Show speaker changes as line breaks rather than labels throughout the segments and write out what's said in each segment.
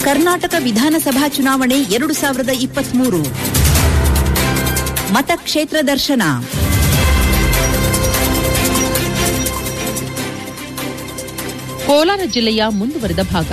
ಕರ್ನಾಟಕ ವಿಧಾನಸಭಾ ಚುನಾವಣೆ ಎರಡು ಸಾವಿರದ ಇಪ್ಪತ್ಮೂರು ಮತಕ್ಷೇತ್ರ ದರ್ಶನ
ಕೋಲಾರ ಜಿಲ್ಲೆಯ ಮುಂದುವರೆದ ಭಾಗ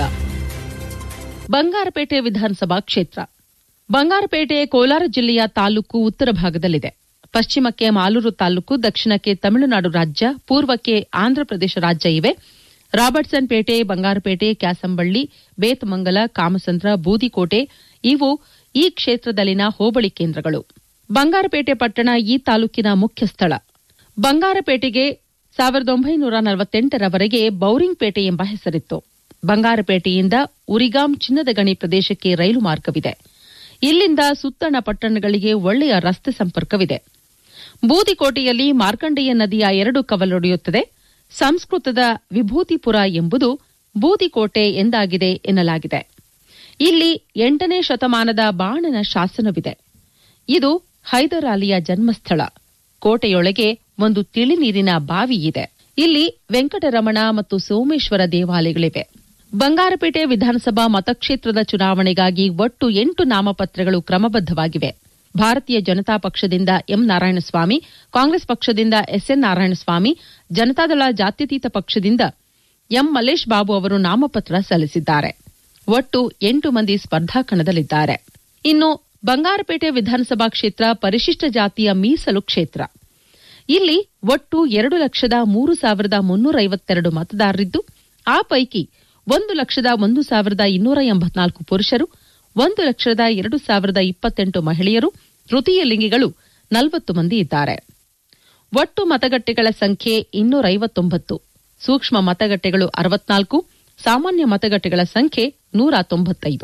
ಬಂಗಾರಪೇಟೆ ವಿಧಾನಸಭಾ ಕ್ಷೇತ್ರ ಬಂಗಾರಪೇಟೆ ಕೋಲಾರ ಜಿಲ್ಲೆಯ ತಾಲೂಕು ಉತ್ತರ ಭಾಗದಲ್ಲಿದೆ ಪಶ್ಚಿಮಕ್ಕೆ ಮಾಲೂರು ತಾಲೂಕು ದಕ್ಷಿಣಕ್ಕೆ ತಮಿಳುನಾಡು ರಾಜ್ಯ ಪೂರ್ವಕ್ಕೆ ಆಂಧ್ರಪ್ರದೇಶ ರಾಜ್ಯ ಇವೆ ರಾಬರ್ಟ್ಸನ್ ಪೇಟೆ ಬಂಗಾರಪೇಟೆ ಕ್ಯಾಸಂಬಳ್ಳಿ ಬೇತಮಂಗಲ ಕಾಮಸಂದ್ರ ಬೂದಿಕೋಟೆ ಇವು ಈ ಕ್ಷೇತ್ರದಲ್ಲಿನ ಹೋಬಳಿ ಕೇಂದ್ರಗಳು ಬಂಗಾರಪೇಟೆ ಪಟ್ಟಣ ಈ ತಾಲೂಕಿನ ಮುಖ್ಯ ಸ್ಥಳ ಬಂಗಾರಪೇಟೆಗೆ ಸಾವಿರದ ಒಂಬೈನೂರ ನಲವತ್ತೆಂಟರವರೆಗೆ ಬೌರಿಂಗ್ ಪೇಟೆ ಎಂಬ ಹೆಸರಿತ್ತು ಬಂಗಾರಪೇಟೆಯಿಂದ ಉರಿಗಾಂ ಚಿನ್ನದ ಗಣಿ ಪ್ರದೇಶಕ್ಕೆ ರೈಲು ಮಾರ್ಗವಿದೆ ಇಲ್ಲಿಂದ ಸುತ್ತಣ ಪಟ್ಟಣಗಳಿಗೆ ಒಳ್ಳೆಯ ರಸ್ತೆ ಸಂಪರ್ಕವಿದೆ ಬೂದಿಕೋಟೆಯಲ್ಲಿ ಮಾರ್ಕಂಡೇಯ ನದಿಯ ಎರಡು ಕವಲೊಡೆಯುತ್ತದೆ ಸಂಸ್ಕೃತದ ವಿಭೂತಿಪುರ ಎಂಬುದು ಬೂದಿಕೋಟೆ ಎಂದಾಗಿದೆ ಎನ್ನಲಾಗಿದೆ ಇಲ್ಲಿ ಎಂಟನೇ ಶತಮಾನದ ಬಾಣನ ಶಾಸನವಿದೆ ಇದು ಹೈದರ್ ಅಲಿಯ ಜನ್ಮಸ್ಥಳ ಕೋಟೆಯೊಳಗೆ ಒಂದು ತಿಳಿ ನೀರಿನ ಬಾವಿ ಇದೆ ಇಲ್ಲಿ ವೆಂಕಟರಮಣ ಮತ್ತು ಸೋಮೇಶ್ವರ ದೇವಾಲಯಗಳಿವೆ ಬಂಗಾರಪೇಟೆ ವಿಧಾನಸಭಾ ಮತಕ್ಷೇತ್ರದ ಚುನಾವಣೆಗಾಗಿ ಒಟ್ಟು ಎಂಟು ನಾಮಪತ್ರಗಳು ಕ್ರಮಬದ್ದವಾಗಿವೆ ಭಾರತೀಯ ಜನತಾ ಪಕ್ಷದಿಂದ ಎಂ ನಾರಾಯಣಸ್ವಾಮಿ ಕಾಂಗ್ರೆಸ್ ಪಕ್ಷದಿಂದ ಎಸ್ಎನ್ ನಾರಾಯಣಸ್ವಾಮಿ ಜನತಾದಳ ಜಾತ್ಯತೀತ ಪಕ್ಷದಿಂದ ಎಂ ಮಲ್ಲೇಶ್ ಬಾಬು ಅವರು ನಾಮಪತ್ರ ಸಲ್ಲಿಸಿದ್ದಾರೆ ಒಟ್ಟು ಎಂಟು ಮಂದಿ ಸ್ಪರ್ಧಾ ಕಣದಲ್ಲಿದ್ದಾರೆ ಇನ್ನು ಬಂಗಾರಪೇಟೆ ವಿಧಾನಸಭಾ ಕ್ಷೇತ್ರ ಪರಿಶಿಷ್ಟ ಜಾತಿಯ ಮೀಸಲು ಕ್ಷೇತ್ರ ಇಲ್ಲಿ ಒಟ್ಟು ಎರಡು ಲಕ್ಷದ ಮೂರು ಸಾವಿರದ ಮುನ್ನೂರ ಐವತ್ತೆರಡು ಮತದಾರರಿದ್ದು ಆ ಪೈಕಿ ಒಂದು ಲಕ್ಷದ ಒಂದು ಸಾವಿರದ ಇನ್ನೂರ ಎಂಬತ್ನಾಲ್ಕು ಪುರುಷರು ಒಂದು ಲಕ್ಷದ ಎರಡು ಸಾವಿರದ ಇಪ್ಪತ್ತೆಂಟು ಮಹಿಳೆಯರು ತೃತೀಯ ಲಿಂಗಿಗಳು ನಲವತ್ತು ಮಂದಿ ಇದ್ದಾರೆ ಒಟ್ಟು ಮತಗಟ್ಟೆಗಳ ಸಂಖ್ಯೆ ಇನ್ನೂರ ಐವತ್ತೊಂಬತ್ತು ಸೂಕ್ಷ್ಮ ಮತಗಟ್ಟೆಗಳು ಅರವತ್ನಾಲ್ಕು ಸಾಮಾನ್ಯ ಮತಗಟ್ಟೆಗಳ ಸಂಖ್ಯೆ ನೂರ ತೊಂಬತ್ತೈದು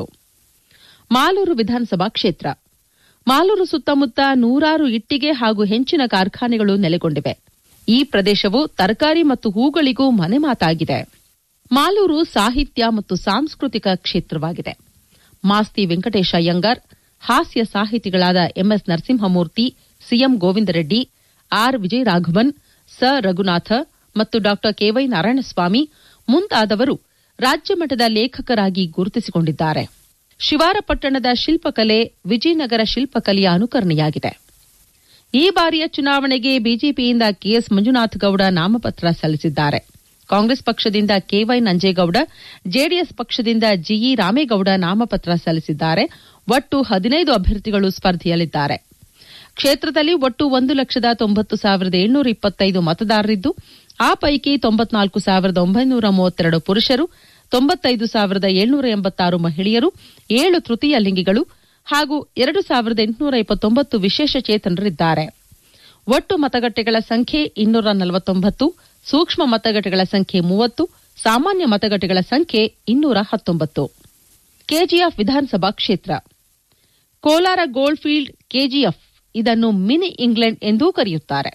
ಮಾಲೂರು ವಿಧಾನಸಭಾ ಕ್ಷೇತ್ರ ಮಾಲೂರು ಸುತ್ತಮುತ್ತ ನೂರಾರು ಇಟ್ಟಿಗೆ ಹಾಗೂ ಹೆಂಚಿನ ಕಾರ್ಖಾನೆಗಳು ನೆಲೆಗೊಂಡಿವೆ ಈ ಪ್ರದೇಶವು ತರಕಾರಿ ಮತ್ತು ಹೂಗಳಿಗೂ ಮನೆಮಾತಾಗಿದೆ ಮಾಲೂರು ಸಾಹಿತ್ಯ ಮತ್ತು ಸಾಂಸ್ಕೃತಿಕ ಕ್ಷೇತ್ರವಾಗಿದೆ ಮಾಸ್ತಿ ವೆಂಕಟೇಶ ಅಯ್ಯಂಗಾರ್ ಹಾಸ್ಯ ಸಾಹಿತಿಗಳಾದ MS Narasimhamurthy CM Govindareddy R Vijayaraghavan ಸ ರಘುನಾಥ ಮತ್ತು ಡಾ ಕೆವೈ ನಾರಾಯಣಸ್ವಾಮಿ ಮುಂತಾದವರು ರಾಜ್ಯಮಟ್ಟದ ಲೇಖಕರಾಗಿ ಗುರುತಿಸಿಕೊಂಡಿದ್ದಾರೆ ಶಿವಾರಪಟ್ಟಣದ ಶಿಲ್ಪಕಲೆ ವಿಜಯನಗರ ಶಿಲ್ಪಕಲೆಯ ಅನುಕರಣೆಯಾಗಿದೆ ಈ ಬಾರಿಯ ಚುನಾವಣೆಗೆ ಬಿಜೆಪಿಯಿಂದ ಕೆಎಸ್ ಮಂಜುನಾಥ್ ಗೌಡ ನಾಮಪತ್ರ ಸಲ್ಲಿಸಿದ್ದಾರೆ ಕಾಂಗ್ರೆಸ್ ಪಕ್ಷದಿಂದ ಕೆವೈ ನಂಜೇಗೌಡ ಜೆಡಿಎಸ್ ಪಕ್ಷದಿಂದ ಜಿಇ ರಾಮೇಗೌಡ ನಾಮಪತ್ರ ಸಲ್ಲಿಸಿದ್ದಾರೆ ಒಟ್ಟು ಹದಿನೈದು ಅಭ್ಯರ್ಥಿಗಳು ಸ್ಪರ್ಧೆಯಲ್ಲಿದ್ದಾರೆ ಕ್ಷೇತ್ರದಲ್ಲಿ ಒಟ್ಟು ಒಂದು ಲಕ್ಷದ ತೊಂಬತ್ತು ಸಾವಿರದ ಏಳ್ನೂರ ಇಪ್ಪತ್ತೈದು ಮತದಾರರಿದ್ದು ಆ ಪೈಕಿ ತೊಂಬತ್ನಾಲ್ಕು ಸಾವಿರದ ಒಂಬೈನೂರ ಮೂವತ್ತೆರಡು ಪುರುಷರು ತೊಂಬತ್ತೈದು ಸಾವಿರದ ಏಳ್ನೂರ ಎಂಬತ್ತಾರು ಮಹಿಳೆಯರು ಏಳು ತೃತೀಯ ಲಿಂಗಿಗಳು ಹಾಗೂ ಎರಡು ಸಾವಿರದ ಎಂಟುನೂರ ಇಪ್ಪತ್ತೊಂಬತ್ತು ವಿಶೇಷ ಚೇತನರಿದ್ದಾರೆ ಒಟ್ಟು ಮತಗಟ್ಟೆಗಳ ಸಂಖ್ಯೆ ಇನ್ನೂರ ನಲವತ್ತೊಂಬತ್ತು ಸೂಕ್ಷ್ಮ ಮತಗಟ್ಟೆಗಳ ಸಂಖ್ಯೆ ಮೂವತ್ತು ಸಾಮಾನ್ಯ ಮತಗಟ್ಟೆಗಳ ಸಂಖ್ಯೆ ಇನ್ನೂರ ಹತ್ತೊಂಬತ್ತು ಕೆಜಿಎಫ್ ವಿಧಾನಸಭಾ ಕ್ಷೇತ್ರ ಕೋಲಾರ ಗೋಲ್ಡ್ ಫೀಲ್ಡ್ ಕೆಜಿಎಫ್ ಇದನ್ನು ಮಿನಿ ಇಂಗ್ಲೆಂಡ್ ಎಂದೂ ಕರೆಯುತ್ತಾರೆ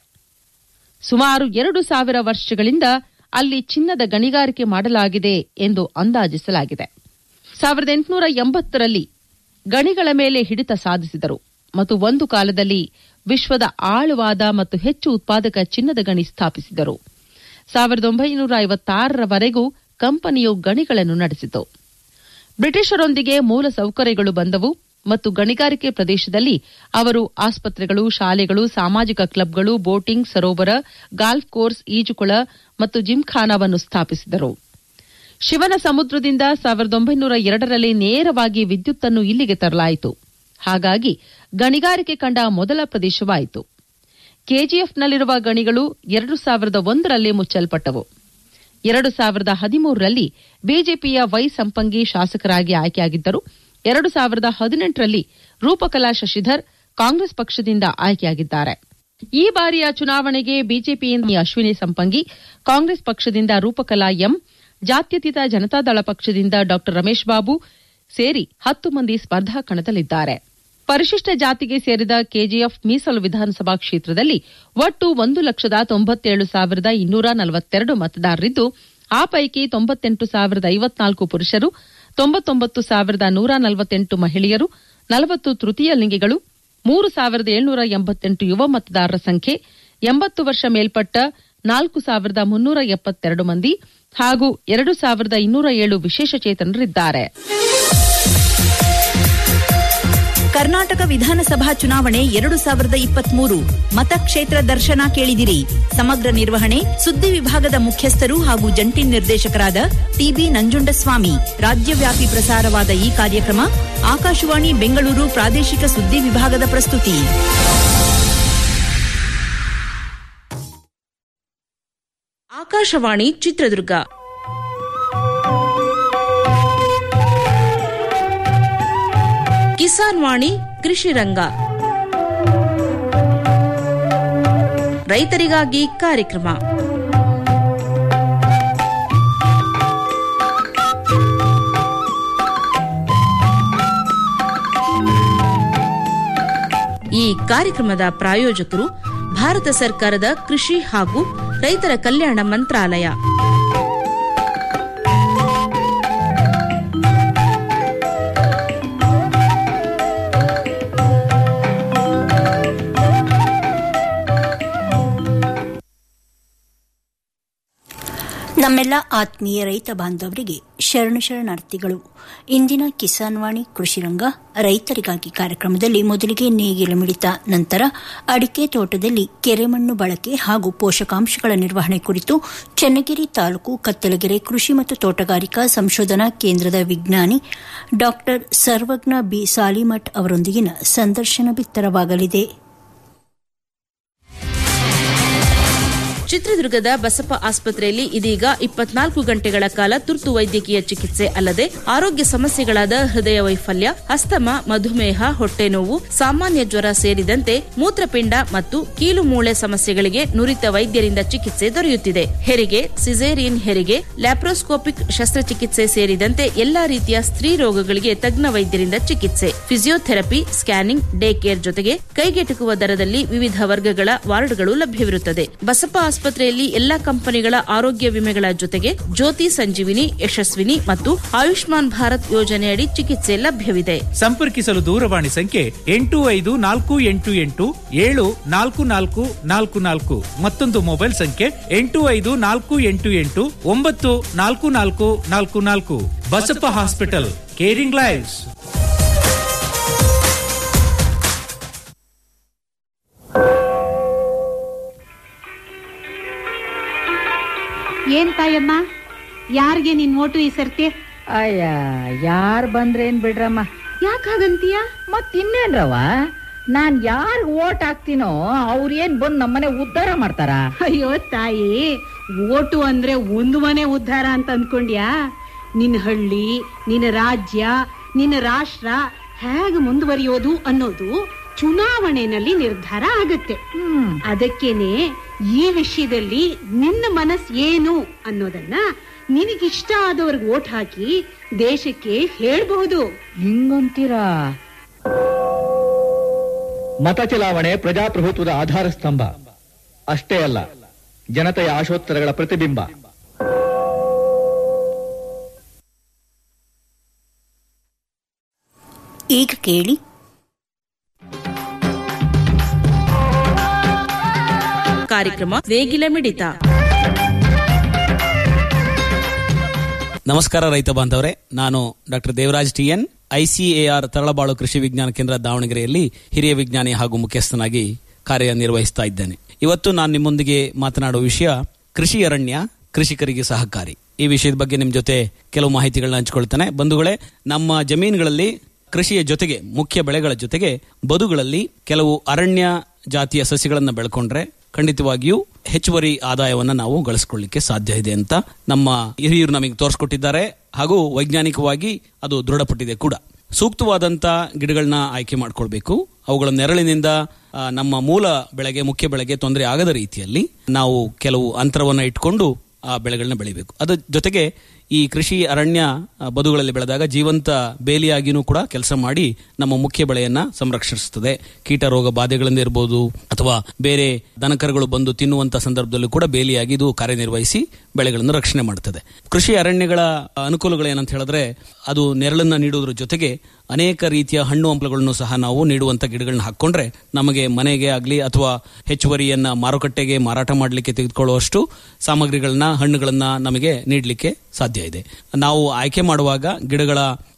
ಸುಮಾರು ಎರಡು ಸಾವಿರ ವರ್ಷಗಳಿಂದ ಅಲ್ಲಿ ಚಿನ್ನದ ಗಣಿಗಾರಿಕೆ ಮಾಡಲಾಗಿದೆ ಎಂದು ಅಂದಾಜಿಸಲಾಗಿದೆ ಸಾವಿರದ ಎಂಟುನೂರ ಎಂಬತ್ತರಲ್ಲಿ ಗಣಿಗಳ ಮೇಲೆ ಹಿಡಿತ ಸಾಧಿಸಿದರು ಮತ್ತು ಒಂದು ಕಾಲದಲ್ಲಿ ವಿಶ್ವದ ಆಳವಾದ ಮತ್ತು ಹೆಚ್ಚು ಉತ್ಪಾದಕ ಚಿನ್ನದ ಗಣಿ ಸ್ಥಾಪಿಸಿದರು ಸಾವಿರದ ಒಂಬೈನೂರ ಐವತ್ತಾರರವರೆಗೂ ಕಂಪನಿಯು ಗಣಿಗಳನ್ನು ನಡೆಸಿತು ಬ್ರಿಟಿಷರೊಂದಿಗೆ ಮೂಲ ಸೌಕರ್ಯಗಳು ಬಂದವು ಮತ್ತು ಗಣಿಗಾರಿಕೆ ಪ್ರದೇಶದಲ್ಲಿ ಅವರು ಆಸ್ಪತ್ರೆಗಳು ಶಾಲೆಗಳು ಸಾಮಾಜಿಕ ಕ್ಲಬ್ಗಳು ಬೋಟಿಂಗ್ ಸರೋವರ ಗಾಲ್ಫ್ ಕೋರ್ಸ್ ಈಜುಕೊಳ ಮತ್ತು ಜಿಮ್ಖಾನಾವನ್ನು ಸ್ಥಾಪಿಸಿದರು ಶಿವನ ಸಮುದ್ರದಿಂದ ಸಾವಿರದ ಒಂಬೈನೂರ ಎರಡರಲ್ಲಿ ನೇರವಾಗಿ ವಿದ್ಯುತ್ತನ್ನು ಇಲ್ಲಿಗೆ ತರಲಾಯಿತು ಹಾಗಾಗಿ ಗಣಿಗಾರಿಕೆ ಕಂಡ ಮೊದಲ ಪ್ರದೇಶವಾಯಿತು ಕೆಜಿಎಫ್ನಲ್ಲಿರುವ ಗಣಿಗಳು ಎರಡು ಸಾವಿರದ ಒಂದರಲ್ಲಿ ಮುಚ್ಚಲ್ಪಟ್ಟವು ಎರಡು ಸಾವಿರದ ಹದಿಮೂರರಲ್ಲಿ ಬಿಜೆಪಿಯ ವೈ ಸಂಪಂಗಿ ಶಾಸಕರಾಗಿ ಆಯ್ಕೆಯಾಗಿದ್ದರು ಎರಡು ಸಾವಿರದ ಹದಿನೆಂಟರಲ್ಲಿ ರೂಪಕಲಾ ಶಶಿಧರ್ ಕಾಂಗ್ರೆಸ್ ಪಕ್ಷದಿಂದ ಆಯ್ಕೆಯಾಗಿದ್ದಾರೆ ಈ ಬಾರಿಯ ಚುನಾವಣೆಗೆ ಬಿಜೆಪಿಯಿಂದ ಅಶ್ವಿನಿ ಸಂಪಂಗಿ ಕಾಂಗ್ರೆಸ್ ಪಕ್ಷದಿಂದ ರೂಪಕಲಾ ಎಂ ಜಾತ್ಯತೀತ ಜನತಾದಳ ಪಕ್ಷದಿಂದ ಡಾ ರಮೇಶ್ ಬಾಬು ಸೇರಿ ಹತ್ತು ಮಂದಿ ಸ್ಪರ್ಧಾ ಕಣದಲ್ಲಿದ್ದಾರೆ ಪರಿಶಿಷ್ಟ ಜಾತಿಗೆ ಸೇರಿದ ಕೆಜಿಎಫ್ ಮೀಸಲು ವಿಧಾನಸಭಾ ಕ್ಷೇತ್ರದಲ್ಲಿ ಒಟ್ಟು ಒಂದು ಲಕ್ಷದ ತೊಂಬತ್ತೇಳು ಸಾವಿರದ ಇನ್ನೂರ ನಲವತ್ತೆರಡು ಮತದಾರರಿದ್ದು ಆ ಪೈಕಿ ತೊಂಬತ್ತೆಂಟು ಸಾವಿರದ ಐವತ್ನಾಲ್ಕು ಪುರುಷರು ತೊಂಬತ್ತೊಂಬತ್ತು ಸಾವಿರದ ನೂರ ನಲವತ್ತೆಂಟು ಮಹಿಳೆಯರು ನಲವತ್ತು ತೃತೀಯ ಲಿಂಗಿಗಳು ಮೂರು ಸಾವಿರದ ಏಳ್ನೂರ ಎಂಬತ್ತೆಂಟು ಯುವ ಮತದಾರರ ಸಂಖ್ಯೆ ಎಂಬತ್ತು ವರ್ಷ ಮೇಲ್ಪಟ್ಟ ನಾಲ್ಕು ಸಾವಿರದ ಮುನ್ನೂರ ಎಪ್ಪತ್ತೆರಡು ಮಂದಿ ಹಾಗೂ ಎರಡು ಸಾವಿರದ ಇನ್ನೂರ ಏಳು ವಿಶೇಷ ಚೇತನರಿದ್ದಾರೆ
ಕರ್ನಾಟಕ ವಿಧಾನಸಭಾ ಚುನಾವಣೆ ಎರಡು ಸಾವಿರದ ಇಪ್ಪತ್ಮೂರು ಮತಕ್ಷೇತ್ರ ದರ್ಶನ ಕೇಳಿದಿರಿ ಸಮಗ್ರ ನಿರ್ವಹಣೆ ಸುದ್ದಿ ವಿಭಾಗದ ಮುಖ್ಯಸ್ಥರು ಹಾಗೂ ಜಂಟಿ ನಿರ್ದೇಶಕರಾದ ಟಿಬಿ ನಂಜುಂಡಸ್ವಾಮಿ ರಾಜ್ಯವ್ಯಾಪಿ ಪ್ರಸಾರವಾದ ಈ ಕಾರ್ಯಕ್ರಮ ಆಕಾಶವಾಣಿ ಬೆಂಗಳೂರು ಪ್ರಾದೇಶಿಕ ಸುದ್ದಿ ವಿಭಾಗದ ಪ್ರಸ್ತುತಿ
ಆಕಾಶವಾಣಿ ಚಿತ್ರದುರ್ಗ ಕಿಸಾನ್ ವಾಣಿ ಕೃಷಿ ರಂಗ ರೈತರಿಗಾಗಿ ಕಾರ್ಯಕ್ರಮ ಈ ಕಾರ್ಯಕ್ರಮದ ಪ್ರಾಯೋಜಕರು ಭಾರತ ಸರ್ಕಾರದ ಕೃಷಿ ಹಾಗೂ ರೈತರ ಕಲ್ಯಾಣ ಮಂತ್ರಾಲಯ
ನಮ್ಮೆಲ್ಲ ಆತ್ಮೀಯ ರೈತ ಬಾಂಧವರಿಗೆ ಶರಣ ಶರಣಾರ್ಥಿಗಳು ಇಂದಿನ ಕಿಸಾನ್ ವಾಣಿ ಕೃಷಿರಂಗ ರೈತರಿಗಾಗಿ ಕಾರ್ಯಕ್ರಮದಲ್ಲಿ ಮೊದಲಿಗೆ ನೇಗಿಲ ಮಿಡಿತ ನಂತರ ಅಡಿಕೆ ತೋಟದಲ್ಲಿ ಕೆರೆಮಣ್ಣು ಬಳಕೆ ಹಾಗೂ ಪೋಷಕಾಂಶಗಳ ನಿರ್ವಹಣೆ ಕುರಿತು ಚನ್ನಗಿರಿ ತಾಲೂಕು ಕತ್ತಲಗೆರೆ ಕೃಷಿ ಮತ್ತು ತೋಟಗಾರಿಕಾ ಸಂಶೋಧನಾ ಕೇಂದ್ರದ ವಿಜ್ಞಾನಿ ಡಾ ಸರ್ವಜ್ಞ ಬಿ ಸಾಲಿಮಠ್ ಅವರೊಂದಿಗಿನ ಸಂದರ್ಶನ ಬಿತ್ತರವಾಗಲಿದೆ
ಚಿತ್ರದುರ್ಗದ ಬಸಪ್ಪ ಆಸ್ಪತ್ರೆಯಲ್ಲಿ ಇದೀಗ ಇಪ್ಪತ್ನಾಲ್ಕು ಗಂಟೆಗಳ ಕಾಲ ತುರ್ತು ವೈದ್ಯಕೀಯ ಚಿಕಿತ್ಸೆ ಅಲ್ಲದೆ ಆರೋಗ್ಯ ಸಮಸ್ಯೆಗಳಾದ ಹೃದಯ ವೈಫಲ್ಯ ಅಸ್ತಮ ಮಧುಮೇಹ ಹೊಟ್ಟೆ ನೋವು ಸಾಮಾನ್ಯ ಜ್ವರ ಸೇರಿದಂತೆ ಮೂತ್ರಪಿಂಡ ಮತ್ತು ಕೀಲು ಮೂಳೆ ಸಮಸ್ಯೆಗಳಿಗೆ ನುರಿತ ವೈದ್ಯರಿಂದ ಚಿಕಿತ್ಸೆ ದೊರೆಯುತ್ತಿದೆ ಹೆರಿಗೆ ಸಿಸೇರಿಯನ್ ಹೆರಿಗೆ ಲ್ಯಾಪ್ರೋಸ್ಕೋಪಿಕ್ ಶಸ್ತ್ರಚಿಕಿತ್ಸೆ ಸೇರಿದಂತೆ ಎಲ್ಲಾ ರೀತಿಯ ಸ್ತ್ರೀ ರೋಗಗಳಿಗೆ ತಜ್ಞ ವೈದ್ಯರಿಂದ ಚಿಕಿತ್ಸೆ ಫಿಸಿಯೋಥೆರಪಿ ಸ್ಕ್ಯಾನಿಂಗ್ ಡೇ ಕೇರ್ ಜೊತೆಗೆ ಕೈಗೆಟುಕುವ ದರದಲ್ಲಿ ವಿವಿಧ ವರ್ಗಗಳ ವಾರ್ಡ್ಗಳು ಲಭ್ಯವಿರುತ್ತದೆ ಬಸಪ್ಪ ಆಸ್ಪತ್ರೆಯಲ್ಲಿ ಎಲ್ಲಾ ಕಂಪನಿಗಳ ಆರೋಗ್ಯ ವಿಮೆಗಳ ಜೊತೆಗೆ ಜ್ಯೋತಿ ಸಂಜೀವಿನಿ ಯಶಸ್ವಿನಿ ಮತ್ತು ಆಯುಷ್ಮಾನ್ ಭಾರತ್ ಯೋಜನೆಯಡಿ ಚಿಕಿತ್ಸೆ ಲಭ್ಯವಿದೆ
ಸಂಪರ್ಕಿಸಲು ದೂರವಾಣಿ ಸಂಖ್ಯೆ ಎಂಟು ಐದು ನಾಲ್ಕು ಎಂಟು ಎಂಟು ಏಳು ನಾಲ್ಕು ನಾಲ್ಕು ನಾಲ್ಕು ನಾಲ್ಕು ಮತ್ತೊಂದು ಮೊಬೈಲ್ ಸಂಖ್ಯೆ ಎಂಟು ಐದು ನಾಲ್ಕು ಎಂಟು ಎಂಟು ಒಂಬತ್ತು ನಾಲ್ಕು ನಾಲ್ಕು ನಾಲ್ಕು ನಾಲ್ಕು ಬಸಪ್ಪ ಹಾಸ್ಪಿಟಲ್ ಕೇರಿಂಗ್ ಲೈವ್ಸ್
ಏನ್ ತಾಯಮ್ಮ ಯಾರಿಗೆ ನಿನ್ ಓಟು ಈ ಸರ್ತಿ
ಅಯ್ಯ ಯಾರ್ ಬಂದ್ರೇನ್ ಬಿಡ್ರಮ್ಮ
ಯಾಕ ಹಾಗಂತೀಯ
ಮತ್ ಇನ್ನೇನ್ರವ ನಾನ್ ಯಾರ್ ಓಟ್ ಹಾಕ್ತೀನೋ ಅವ್ರೇನ್ ಬಂದ್ ನಮ್ಮನೆ ಉದ್ಧಾರ ಮಾಡ್ತಾರ
ಅಯ್ಯೋ ತಾಯಿ ಓಟು ಅಂದ್ರೆ ಒಂದು ಮನೆ ಉದ್ಧಾರ ಅಂತ ಅನ್ಕೊಂಡ್ಯಾ ನಿನ್ನ ಹಳ್ಳಿ ನಿನ್ನ ರಾಜ್ಯ ನಿನ್ನ ರಾಷ್ಟ್ರ ಹೇಗೆ ಮುಂದುವರಿಯೋದು ಅನ್ನೋದು ಚುನಾವಣೆನಲ್ಲಿ ನಿರ್ಧಾರ ಆಗತ್ತೆ ಅದಕ್ಕೇನೆ ಈ ವಿಷಯದಲ್ಲಿ ನಿನ್ನ ಮನಸ್ ಏನು ಅನ್ನೋದನ್ನ ನಿನಗಿಷ್ಟ ಆದವ್ರಿಗೆ ಓಟ್ ಹಾಕಿ ದೇಶಕ್ಕೆ ಹೇಳ್ಬಹುದು
ಹಿಂಗಂತೀರಾ
ಮತ ಚಲಾವಣೆ ಪ್ರಜಾಪ್ರಭುತ್ವದ ಆಧಾರ ಸ್ತಂಭ ಅಷ್ಟೇ ಅಲ್ಲ ಜನತೆಯ ಆಶೋತ್ತರಗಳ ಪ್ರತಿಬಿಂಬ
ಈಗ ಕೇಳಿ
ಕಾರ್ಯಕ್ರಮ ನೇಗಿಲ ಮಿಡಿತ
ನಮಸ್ಕಾರ ರೈತ ಬಾಂಧವರೇ ನಾನು doctor Devaraj T N ICAR Taralabalu ಕೃಷಿ ವಿಜ್ಞಾನ ಕೇಂದ್ರ ದಾವಣಗೆರೆಯಲ್ಲಿ ಹಿರಿಯ ವಿಜ್ಞಾನಿ ಹಾಗೂ ಮುಖ್ಯಸ್ಥನಾಗಿ ಕಾರ್ಯನಿರ್ವಹಿಸ್ತಾ ಇದ್ದೇನೆ ಇವತ್ತು ನಾನು ನಿಮ್ಮೊಂದಿಗೆ ಮಾತನಾಡುವ ವಿಷಯ ಕೃಷಿ ಅರಣ್ಯ ಕೃಷಿಕರಿಗೆ ಸಹಕಾರಿ ಈ ವಿಷಯದ ಬಗ್ಗೆ ನಿಮ್ಮ ಜೊತೆ ಕೆಲವು ಮಾಹಿತಿಗಳನ್ನ ಹಂಚಿಕೊಳ್ತೇನೆ ಬಂಧುಗಳೇ ನಮ್ಮ ಜಮೀನುಗಳಲ್ಲಿ ಕೃಷಿಯ ಜೊತೆಗೆ ಮುಖ್ಯ ಬೆಳೆಗಳ ಜೊತೆಗೆ ಬದುಗಳಲ್ಲಿ ಕೆಲವು ಅರಣ್ಯ ಜಾತಿಯ ಸಸ್ಯಗಳನ್ನು ಬೆಳ್ಕೊಂಡ್ರೆ ಖಂಡಿತವಾಗಿಯೂ ಹೆಚ್ಚುವರಿ ಆದಾಯವನ್ನ ನಾವು ಗಳಿಸ್ಕೊಳ್ಳಿಕ್ಕೆ ಸಾಧ್ಯ ಇದೆ ಅಂತ ನಮ್ಮ ಹಿರಿಯರು ನಮಗೆ ತೋರಿಸ್ಕೊಟ್ಟಿದ್ದಾರೆ ಹಾಗೂ ವೈಜ್ಞಾನಿಕವಾಗಿ ಅದು ದೃಢಪಟ್ಟಿದೆ ಕೂಡ ಸೂಕ್ತವಾದಂತ ಗಿಡಗಳನ್ನ ಆಯ್ಕೆ ಮಾಡ್ಕೊಳ್ಬೇಕು ಅವುಗಳ ನೆರಳಿನಿಂದ ಆ, ನಮ್ಮ ಮೂಲ ಬೆಳೆಗೆ ಮುಖ್ಯ ಬೆಳೆಗೆ ತೊಂದರೆ ಆಗದ ರೀತಿಯಲ್ಲಿ ನಾವು ಕೆಲವು ಅಂತರವನ್ನ ಇಟ್ಕೊಂಡು ಆ ಬೆಳೆಗಳನ್ನ ಬೆಳಿಬೇಕು ಅದ್ರ ಜೊತೆಗೆ ಈ ಕೃಷಿ ಅರಣ್ಯ ಆ, ಬದುಗಳಲ್ಲಿ ಬೆಳೆದಾಗ ಜೀವಂತ ಬೇಲಿಯಾಗಿನೂ ಕೂಡ ಕೆಲಸ ಮಾಡಿ ನಮ್ಮ ಮುಖ್ಯ ಬೆಳೆಯನ್ನ ಸಂರಕ್ಷಿಸುತ್ತದೆ ಕೀಟ ರೋಗ ಬಾಧೆಗಳಿಂದ ಇರಬಹುದು ಅಥವಾ ಬೇರೆ ದನಕರುಗಳು ಬಂದು ತಿನ್ನುವಂತ ಸಂದರ್ಭದಲ್ಲೂ ಕೂಡ ಬೇಲಿಯಾಗಿ ಇದು ಕಾರ್ಯನಿರ್ವಹಿಸಿ ಬೆಳೆಗಳನ್ನು ರಕ್ಷಣೆ ಮಾಡುತ್ತದೆ ಕೃಷಿ ಅರಣ್ಯಗಳ ಅನುಕೂಲಗಳು ಏನಂತ ಹೇಳಿದ್ರೆ ಅದು ನೆರಳನ್ನ ನೀಡುವುದರ ಜೊತೆಗೆ ಅನೇಕ ರೀತಿಯ ಹಣ್ಣು ಹಂಪಲುಗಳನ್ನು ಸಹ ನಾವು ನೀಡುವಂತ ಗಿಡಗಳನ್ನ ಹಾಕೊಂಡ್ರೆ ನಮಗೆ ಮನೆಗೆ ಆಗಲಿ ಅಥವಾ ಹೆಚ್ಚುವರಿಯನ್ನ ಮಾರುಕಟ್ಟೆಗೆ ಮಾರಾಟ ಮಾಡಲಿಕ್ಕೆ ತೆಗೆದುಕೊಳ್ಳುವಷ್ಟು ಸಾಮಗ್ರಿಗಳನ್ನ ಹಣ್ಣುಗಳನ್ನ ನಮಗೆ ನೀಡಲಿಕ್ಕೆ ಸಾಧ್ಯ ಇದೆ ನಾವು ಆಯ್ಕೆ ಮಾಡುವಾಗ ಗಿಡಗಳ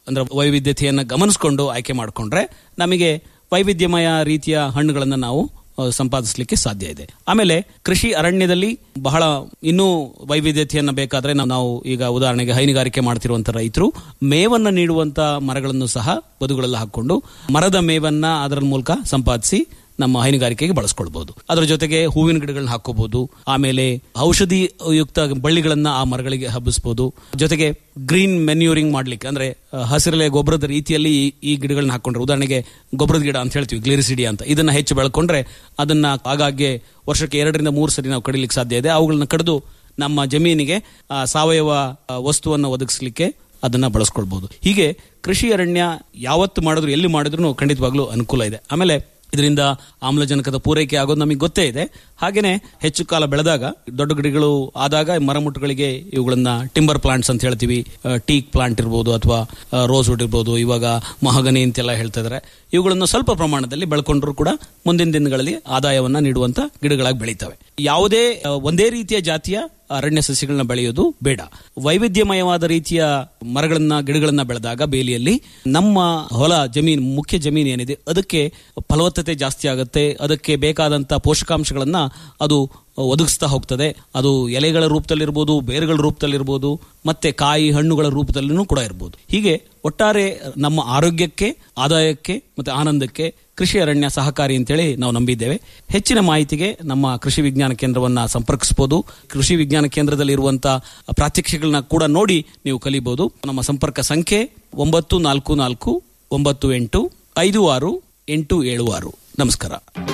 ಅಂದ್ರೆ ವೈವಿಧ್ಯತೆಯನ್ನು ಗಮನಿಸಿಕೊಂಡು ಆಯ್ಕೆ ಮಾಡಿಕೊಂಡ್ರೆ ನಮಗೆ ವೈವಿಧ್ಯಮಯ ರೀತಿಯ ಹಣ್ಣುಗಳನ್ನು ನಾವು ಆ, ಸಂಪಾದಿಸಲಿಕ್ಕೆ ಸಾಧ್ಯ ಇದೆ ಆಮೇಲೆ ಕೃಷಿ ಅರಣ್ಯದಲ್ಲಿ ಬಹಳ ಇನ್ನೂ ವೈವಿಧ್ಯತೆಯನ್ನ ಬೇಕಾದ್ರೆ ನಾವು- ನಾವು ಈಗ ಉದಾಹರಣೆಗೆ ಹೈನುಗಾರಿಕೆ ಮಾಡ್ತಿರುವಂತ ರೈತರು ಮೇವನ್ನ ನೀಡುವಂತ ಮರಗಳನ್ನು ಸಹ ಬದುಗಳಲ್ಲಿ ಹಾಕೊಂಡು ಮರದ ಮೇವನ್ನ ಅದರ ಮೂಲಕ ಸಂಪಾದಿಸಿ ನಮ್ಮ ಹೈನುಗಾರಿಕೆಗೆ ಬಳಸ್ಕೊಳ್ಬಹುದು ಅದರ ಜೊತೆಗೆ ಹೂವಿನ ಗಿಡಗಳನ್ನ ಹಾಕೋಬಹುದು ಆಮೇಲೆ ಔಷಧಿ ಯುಕ್ತ ಬಳ್ಳಿಗಳನ್ನ ಆ ಮರಗಳಿಗೆ ಹಬ್ಬಿಸಬಹುದು ಜೊತೆಗೆ ಗ್ರೀನ್ ಮೆನ್ಯೂರಿಂಗ್ ಮಾಡ್ಲಿಕ್ಕೆ ಅಂದ್ರೆ ಆ, ಹಸಿರೆಲೆ ಗೊಬ್ಬರದ ರೀತಿಯಲ್ಲಿ ಈ- ಈ ಗಿಡಗಳನ್ನ ಹಾಕೊಂಡ್ರೆ ಉದಾಹರಣೆಗೆ ಗೊಬ್ಬರದ ಗಿಡ ಅಂತ ಹೇಳ್ತೀವಿ ಗ್ಲಿರಿಸಿಡಿ ಅಂತ ಇದನ್ನ ಹೆಚ್ಚು ಬೆಳ್ಕೊಂಡ್ರೆ ಅದನ್ನ ಆಗಾಗ್ಗೆ ವರ್ಷಕ್ಕೆ ಎರಡರಿಂದ ಮೂರು ಸರಿ ನಾವು ಕಡಿಲಿಕ್ಕೆ ಸಾಧ್ಯ ಇದೆ ಅವುಗಳನ್ನ ಕಡಿದು ನಮ್ಮ ಜಮೀನಿಗೆ ಆ, ಸಾವಯವ ಆ, ವಸ್ತುವನ್ನು ಒದಗಿಸಲಿಕ್ಕೆ ಅದನ್ನ ಬಳಸ್ಕೊಳ್ಬಹುದು ಹೀಗೆ ಕೃಷಿ ಅರಣ್ಯ ಯಾವತ್ತು ಮಾಡಿದ್ರು ಎಲ್ಲಿ ಮಾಡಿದ್ರು ಖಂಡಿತವಾಗ್ಲೂ ಅನುಕೂಲ ಇದೆ ಆಮೇಲೆ ಇದರಿಂದ ಆಮ್ಲಜನಕದ ಪೂರೈಕೆ ಆಗೋದು ನಮಗೆ ಗೊತ್ತೇ ಇದೆ ಹಾಗೇನೆ ಹೆಚ್ಚು ಕಾಲ ಬೆಳೆದಾಗ ದೊಡ್ಡ ಗಿಡಗಳು ಆದಾಗ ಮರಮುಟ್ಟುಗಳಿಗೆ ಇವುಗಳನ್ನ ಟಿಂಬರ್ ಪ್ಲಾಂಟ್ಸ್ ಅಂತ ಹೇಳ್ತೀವಿ ಟೀಕ್ ಪ್ಲಾಂಟ್ ಇರ್ಬೋದು ಅಥವಾ ರೋಸ್ ವುಡ್ ಇರ್ಬೋದು ಇವಾಗ ಮಹಗನಿ ಅಂತೆಲ್ಲ ಹೇಳ್ತಾ ಇದಾರೆ ಇವುಗಳನ್ನು ಸ್ವಲ್ಪ ಪ್ರಮಾಣದಲ್ಲಿ ಬೆಳ್ಕೊಂಡ್ರು ಕೂಡ ಮುಂದಿನ ದಿನಗಳಲ್ಲಿ ಆದಾಯವನ್ನ ನೀಡುವಂತ ಗಿಡಗಳಾಗಿ ಬೆಳೀತವೆ ಯಾವುದೇ ಆ, ಒಂದೇ ರೀತಿಯ ಜಾತಿಯ ಅರಣ್ಯ ಸಸ್ಯಗಳನ್ನ ಬೆಳೆಯೋದು ಬೇಡ ವೈವಿಧ್ಯಮಯವಾದ ರೀತಿಯ ಮರಗಳನ್ನ ಗಿಡಗಳನ್ನ ಬೆಳೆದಾಗ ಬೇಲಿಯಲ್ಲಿ ನಮ್ಮ ಹೊಲ ಜಮೀನು ಮುಖ್ಯ ಜಮೀನು ಏನಿದೆ ಅದಕ್ಕೆ ಫಲವತ್ತತೆ ಜಾಸ್ತಿ ಆಗುತ್ತೆ ಅದಕ್ಕೆ ಬೇಕಾದಂತ ಪೋಷಕಾಂಶಗಳನ್ನ ಅದು ಒದಗಿಸ್ತಾ ಹೋಗ್ತದೆ ಅದು ಎಲೆಗಳ ರೂಪದಲ್ಲಿರ್ಬೋದು ಬೇರುಗಳ ರೂಪದಲ್ಲಿರ್ಬೋದು ಮತ್ತೆ ಕಾಯಿ ಹಣ್ಣುಗಳ ರೂಪದಲ್ಲಿನೂ ಕೂಡ ಇರ್ಬೋದು ಹೀಗೆ ಒಟ್ಟಾರೆ ನಮ್ಮ ಆರೋಗ್ಯಕ್ಕೆ ಆದಾಯಕ್ಕೆ ಮತ್ತೆ ಆನಂದಕ್ಕೆ ಕೃಷಿ ಅರಣ್ಯ ಸಹಕಾರಿ ಅಂತೇಳಿ ನಾವು ನಂಬಿದ್ದೇವೆ ಹೆಚ್ಚಿನ ಮಾಹಿತಿಗೆ ನಮ್ಮ ಕೃಷಿ ವಿಜ್ಞಾನ ಕೇಂದ್ರವನ್ನ ಸಂಪರ್ಕಿಸಬಹುದು ಕೃಷಿ ವಿಜ್ಞಾನ ಕೇಂದ್ರದಲ್ಲಿ ಇರುವಂತಹ ಪ್ರಾತ್ಯಕ್ಷಿಗಳನ್ನ ಕೂಡ ನೋಡಿ ನೀವು ಕಲಿಬಹುದು ನಮ್ಮ ಸಂಪರ್ಕ ಸಂಖ್ಯೆ ಒಂಬತ್ತು ನಾಲ್ಕು ನಾಲ್ಕು ಒಂಬತ್ತು ಎಂಟು ಐದು ಆರು ಎಂಟು ಏಳು ಆರು ನಮಸ್ಕಾರ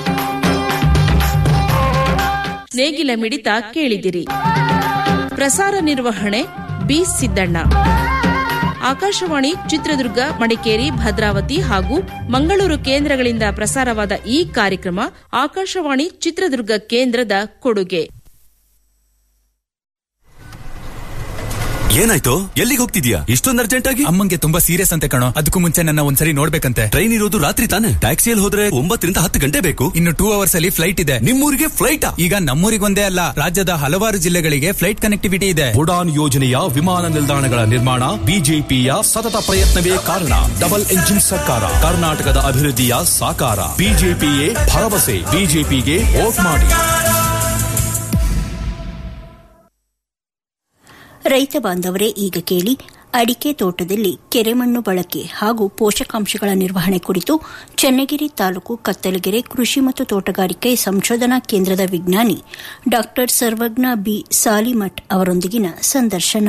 ನೇಗಿಲ ಮಿಡಿತ ಕೇಳಿದಿರಿ ಪ್ರಸಾರ ನಿರ್ವಹಣೆ ಬಿ ಸಿದ್ದಣ್ಣ ಆಕಾಶವಾಣಿ ಚಿತ್ರದುರ್ಗ ಮಡಿಕೇರಿ ಭದ್ರಾವತಿ ಹಾಗೂ ಮಂಗಳೂರು ಕೇಂದ್ರಗಳಿಂದ ಪ್ರಸಾರವಾದ ಈ ಕಾರ್ಯಕ್ರಮ ಆಕಾಶವಾಣಿ ಚಿತ್ರದುರ್ಗ ಕೇಂದ್ರದ ಕೊಡುಗೆ
ಏನಾಯ್ತು ಎಲ್ಲಿಗೆ ಹೋಗ್ತಿದ್ಯಾ ಇಷ್ಟೊಂದು ಅರ್ಜೆಂಟ್ ಆಗಿ
ಅಮ್ಮಂಗೆ ತುಂಬಾ ಸೀರಿಯಸ್ ಅಂತೆ ಕಣೋ ಅದಕ್ಕೂ ಮುಂಚೆ ನನ್ನ ಒಂದ್ಸರಿ ನೋಡ್ಬೇಕಂತೆ
ಟ್ರೈನ್ ಇರೋದು ರಾತ್ರಿ ತಾನೆ ಟ್ಯಾಕ್ಸಿಯಲ್ಲಿ ಹೋದ್ರೆ ಒಂಬತ್ತರಿಂದ ಹತ್ತು ಗಂಟೆ ಬೇಕು
ಇನ್ನು ಟೂ ಅವರ್ಸ್ ಅಲ್ಲಿ ಫ್ಲೈಟ್ ಇದೆ
ನಿಮ್ಮೂರಿಗೆ ಫ್ಲೈಟ್
ಈಗ ನಮ್ಮೂರಿಗೊಂದೇ ಅಲ್ಲ ರಾಜ್ಯದ ಹಲವಾರು ಜಿಲ್ಲೆಗಳಿಗೆ ಫ್ಲೈಟ್ ಕನೆಕ್ಟಿವಿಟಿ ಇದೆ
ಉಡಾನ್ ಯೋಜನೆಯ ವಿಮಾನ ನಿಲ್ದಾಣಗಳ ನಿರ್ಮಾಣ ಬಿಜೆಪಿಯ ಸತತ ಪ್ರಯತ್ನವೇ ಕಾರಣ ಡಬಲ್ ಎಂಜಿನ್ ಸರ್ಕಾರ ಕರ್ನಾಟಕದ ಅಭಿವೃದ್ಧಿಯ ಸಾಕಾರ ಬಿಜೆಪಿಯೇ ಭರವಸೆ ಬಿಜೆಪಿಗೆ ವೋಟ್ ಮಾಡಿ
ರೈತ ಬಾಂಧವರೇ ಈಗ ಕೇಳಿ ಅಡಿಕೆ ತೋಟದಲ್ಲಿ ಕೆರೆಮಣ್ಣು ಬಳಕೆ ಹಾಗೂ ಪೋಷಕಾಂಶಗಳ ನಿರ್ವಹಣೆ ಕುರಿತು ಚನ್ನಗಿರಿ ತಾಲೂಕು ಕತ್ತಲಗೆರೆ ಕೃಷಿ ಮತ್ತು ತೋಟಗಾರಿಕೆ ಸಂಶೋಧನಾ ಕೇಂದ್ರದ ವಿಜ್ಞಾನಿ ಡಾ ಸರ್ವಜ್ಞ ಬಿ ಸಾಲಿಮಠ್ ಅವರೊಂದಿಗಿನ ಸಂದರ್ಶನ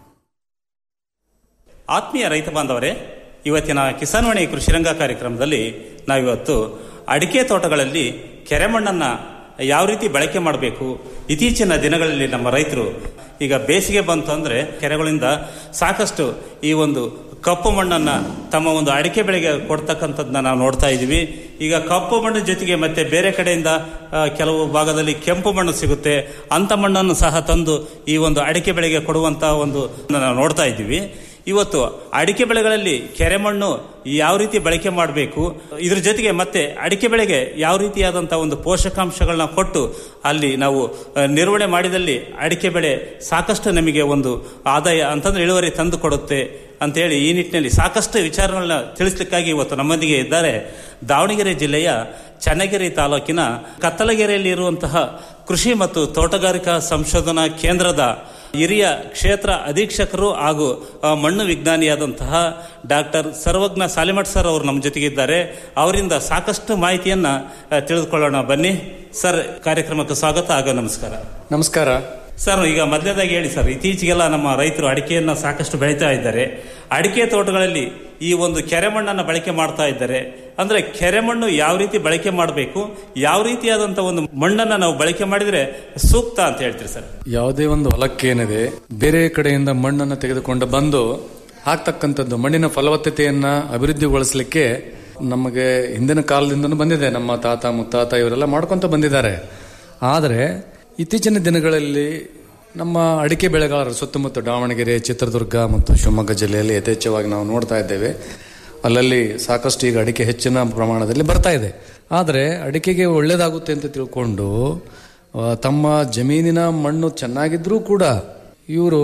ಆತ್ಮೀಯ ರೈತ ಬಾಂಧವರೇ ಇವತ್ತಿನ ಕಿಸಾನ್ವಾಣಿ ಕೃಷಿರಂಗ ಕಾರ್ಯಕ್ರಮದಲ್ಲಿ ನಾವಿವತ್ತು ಅಡಿಕೆ ತೋಟಗಳಲ್ಲಿ ಕೆರೆಮಣ್ಣನ್ನು ಯಾವ ರೀತಿ ಬಳಕೆ ಮಾಡಬೇಕು ಇತ್ತೀಚಿನ ದಿನಗಳಲ್ಲಿ ನಮ್ಮ ರೈತರು ಈಗ ಬೇಸಿಗೆ ಬಂತು ಅಂದರೆ ಕೆರೆಗಳಿಂದ ಸಾಕಷ್ಟು ಈ ಒಂದು ಕಪ್ಪು ಮಣ್ಣನ್ನು ತಮ್ಮ ಒಂದು ಅಡಿಕೆ ಬೆಳೆಗೆ ಕೊಡ್ತಕ್ಕಂಥದ್ದನ್ನ ನಾವು ನೋಡ್ತಾ ಇದ್ದೀವಿ ಈಗ ಕಪ್ಪು ಮಣ್ಣು ಜೊತೆಗೆ ಮತ್ತೆ ಬೇರೆ ಕಡೆಯಿಂದ ಆ, ಕೆಲವು ಭಾಗದಲ್ಲಿ ಕೆಂಪು ಮಣ್ಣು ಸಿಗುತ್ತೆ ಅಂಥ ಮಣ್ಣನ್ನು ಸಹ ತಂದು ಈ ಒಂದು ಅಡಿಕೆ ಬೆಳೆಗೆ ಕೊಡುವಂಥ ಒಂದು ನಾವು ನೋಡ್ತಾ ಇದ್ದೀವಿ ಇವತ್ತು ಅಡಿಕೆ ಬೆಳೆಗಳಲ್ಲಿ ಕೆರೆಮಣ್ಣು ಯಾವ ರೀತಿ ಬಳಕೆ ಮಾಡಬೇಕು ಇದ್ರ ಜೊತೆಗೆ ಮತ್ತೆ ಅಡಿಕೆ ಬೆಳೆಗೆ ಯಾವ ರೀತಿಯಾದಂತಹ ಒಂದು ಪೋಷಕಾಂಶಗಳನ್ನ ಕೊಟ್ಟು ಅಲ್ಲಿ ನಾವು ಆ, ನಿರ್ವಹಣೆ ಮಾಡಿದಲ್ಲಿ ಅಡಿಕೆ ಬೆಳೆ ಸಾಕಷ್ಟು ನಮಗೆ ಒಂದು ಆದಾಯ ಅಂತಂದ್ರೆ ಇಳುವರಿ ತಂದು ಕೊಡುತ್ತೆ ಅಂತೇಳಿ ಈ ನಿಟ್ಟಿನಲ್ಲಿ ಸಾಕಷ್ಟು ವಿಚಾರಗಳನ್ನ ತಿಳಿಸ್ಲಿಕ್ಕಾಗಿ ಇವತ್ತು ನಮ್ಮೊಂದಿಗೆ ಇದ್ದಾರೆ ದಾವಣಗೆರೆ ಜಿಲ್ಲೆಯ ಚನ್ನಗಿರಿ ತಾಲೂಕಿನ ಕತ್ತಲಗೆರೆಯಲ್ಲಿ ಇರುವಂತಹ ಕೃಷಿ ಮತ್ತು ತೋಟಗಾರಿಕಾ ಸಂಶೋಧನಾ ಕೇಂದ್ರದ ಹಿರಿಯ ಕ್ಷೇತ್ರ ಅಧೀಕ್ಷಕರು ಹಾಗೂ ಆ, ಮಣ್ಣು ವಿಜ್ಞಾನಿಯಾದಂತಹ ಡಾಕ್ಟರ್ ಸರ್ವಜ್ಞ ಸಾಲಿಮಠ್ ಸರ್ ಅವರು ನಮ್ಮ ಜೊತೆಗಿದ್ದಾರೆ ಅವರಿಂದ ಸಾಕಷ್ಟು ಮಾಹಿತಿಯನ್ನ ಆ, ತಿಳಿದುಕೊಳ್ಳೋಣ ಬನ್ನಿ ಸರ್ ಕಾರ್ಯಕ್ರಮಕ್ಕೆ ಸ್ವಾಗತ ಹಾಗೂ ನಮಸ್ಕಾರ
ನಮಸ್ಕಾರ
ಸರ್ ಈಗ ಮೊದಲನೇದಾಗಿ ಹೇಳಿ ಸರ್ ಇತ್ತೀಚೆಗೆಲ್ಲ ನಮ್ಮ ರೈತರು ಅಡಿಕೆಯನ್ನ ಸಾಕಷ್ಟು ಬೆಳೀತಾ ಇದ್ದಾರೆ ಅಡಿಕೆ ತೋಟಗಳಲ್ಲಿ ಈ ಒಂದು ಕೆರೆಮಣ್ಣನ್ನು ಬಳಕೆ ಮಾಡ್ತಾ ಇದ್ದಾರೆ ಅಂದ್ರೆ ಕೆರೆಮಣ್ಣು ಯಾವ ರೀತಿ ಬಳಕೆ ಮಾಡಬೇಕು ಯಾವ ರೀತಿಯಾದಂತಹ ಒಂದು ಮಣ್ಣನ್ನ ನಾವು ಬಳಕೆ ಮಾಡಿದ್ರೆ ಸೂಕ್ತ ಅಂತ ಹೇಳ್ತೀರಿ ಸರ್
ಯಾವುದೇ ಒಂದು ಹೊಲಕ್ಕೇನಿದೆ ಬೇರೆ ಕಡೆಯಿಂದ ಮಣ್ಣನ್ನು ತೆಗೆದುಕೊಂಡು ಬಂದು ಹಾಕ್ತಕ್ಕಂಥದ್ದು ಮಣ್ಣಿನ ಫಲವತ್ತತೆಯನ್ನ ಅಭಿವೃದ್ಧಿಗೊಳಿಸಲಿಕ್ಕೆ ನಮಗೆ ಹಿಂದಿನ ಕಾಲದಿಂದನೂ ಬಂದಿದೆ ನಮ್ಮ ತಾತ ಮುತ್ತಾತ ಇವರೆಲ್ಲ ಮಾಡ್ಕೊಂತ ಬಂದಿದ್ದಾರೆ ಆದರೆ ಇತ್ತೀಚಿನ ದಿನಗಳಲ್ಲಿ ನಮ್ಮ ಅಡಿಕೆ ಬೆಳೆಗಾರರು ಸುತ್ತಮುತ್ತ ದಾವಣಗೆರೆ ಚಿತ್ರದುರ್ಗ ಮತ್ತು ಶಿವಮೊಗ್ಗ ಜಿಲ್ಲೆಯಲ್ಲಿ ಯಥೇಚ್ಛವಾಗಿ ನಾವು ನೋಡ್ತಾ ಇದ್ದೇವೆ ಅಲ್ಲಲ್ಲಿ ಸಾಕಷ್ಟು ಈಗ ಅಡಿಕೆ ಹೆಚ್ಚಿನ ಪ್ರಮಾಣದಲ್ಲಿ ಬರ್ತಾ ಇದೆ ಆದರೆ ಅಡಿಕೆಗೆ ಒಳ್ಳೆಯದಾಗುತ್ತೆ ಅಂತ ತಿಳ್ಕೊಂಡು ಆ, ತಮ್ಮ ಜಮೀನಿನ ಮಣ್ಣು ಚೆನ್ನಾಗಿದ್ರೂ ಕೂಡ ಇವರು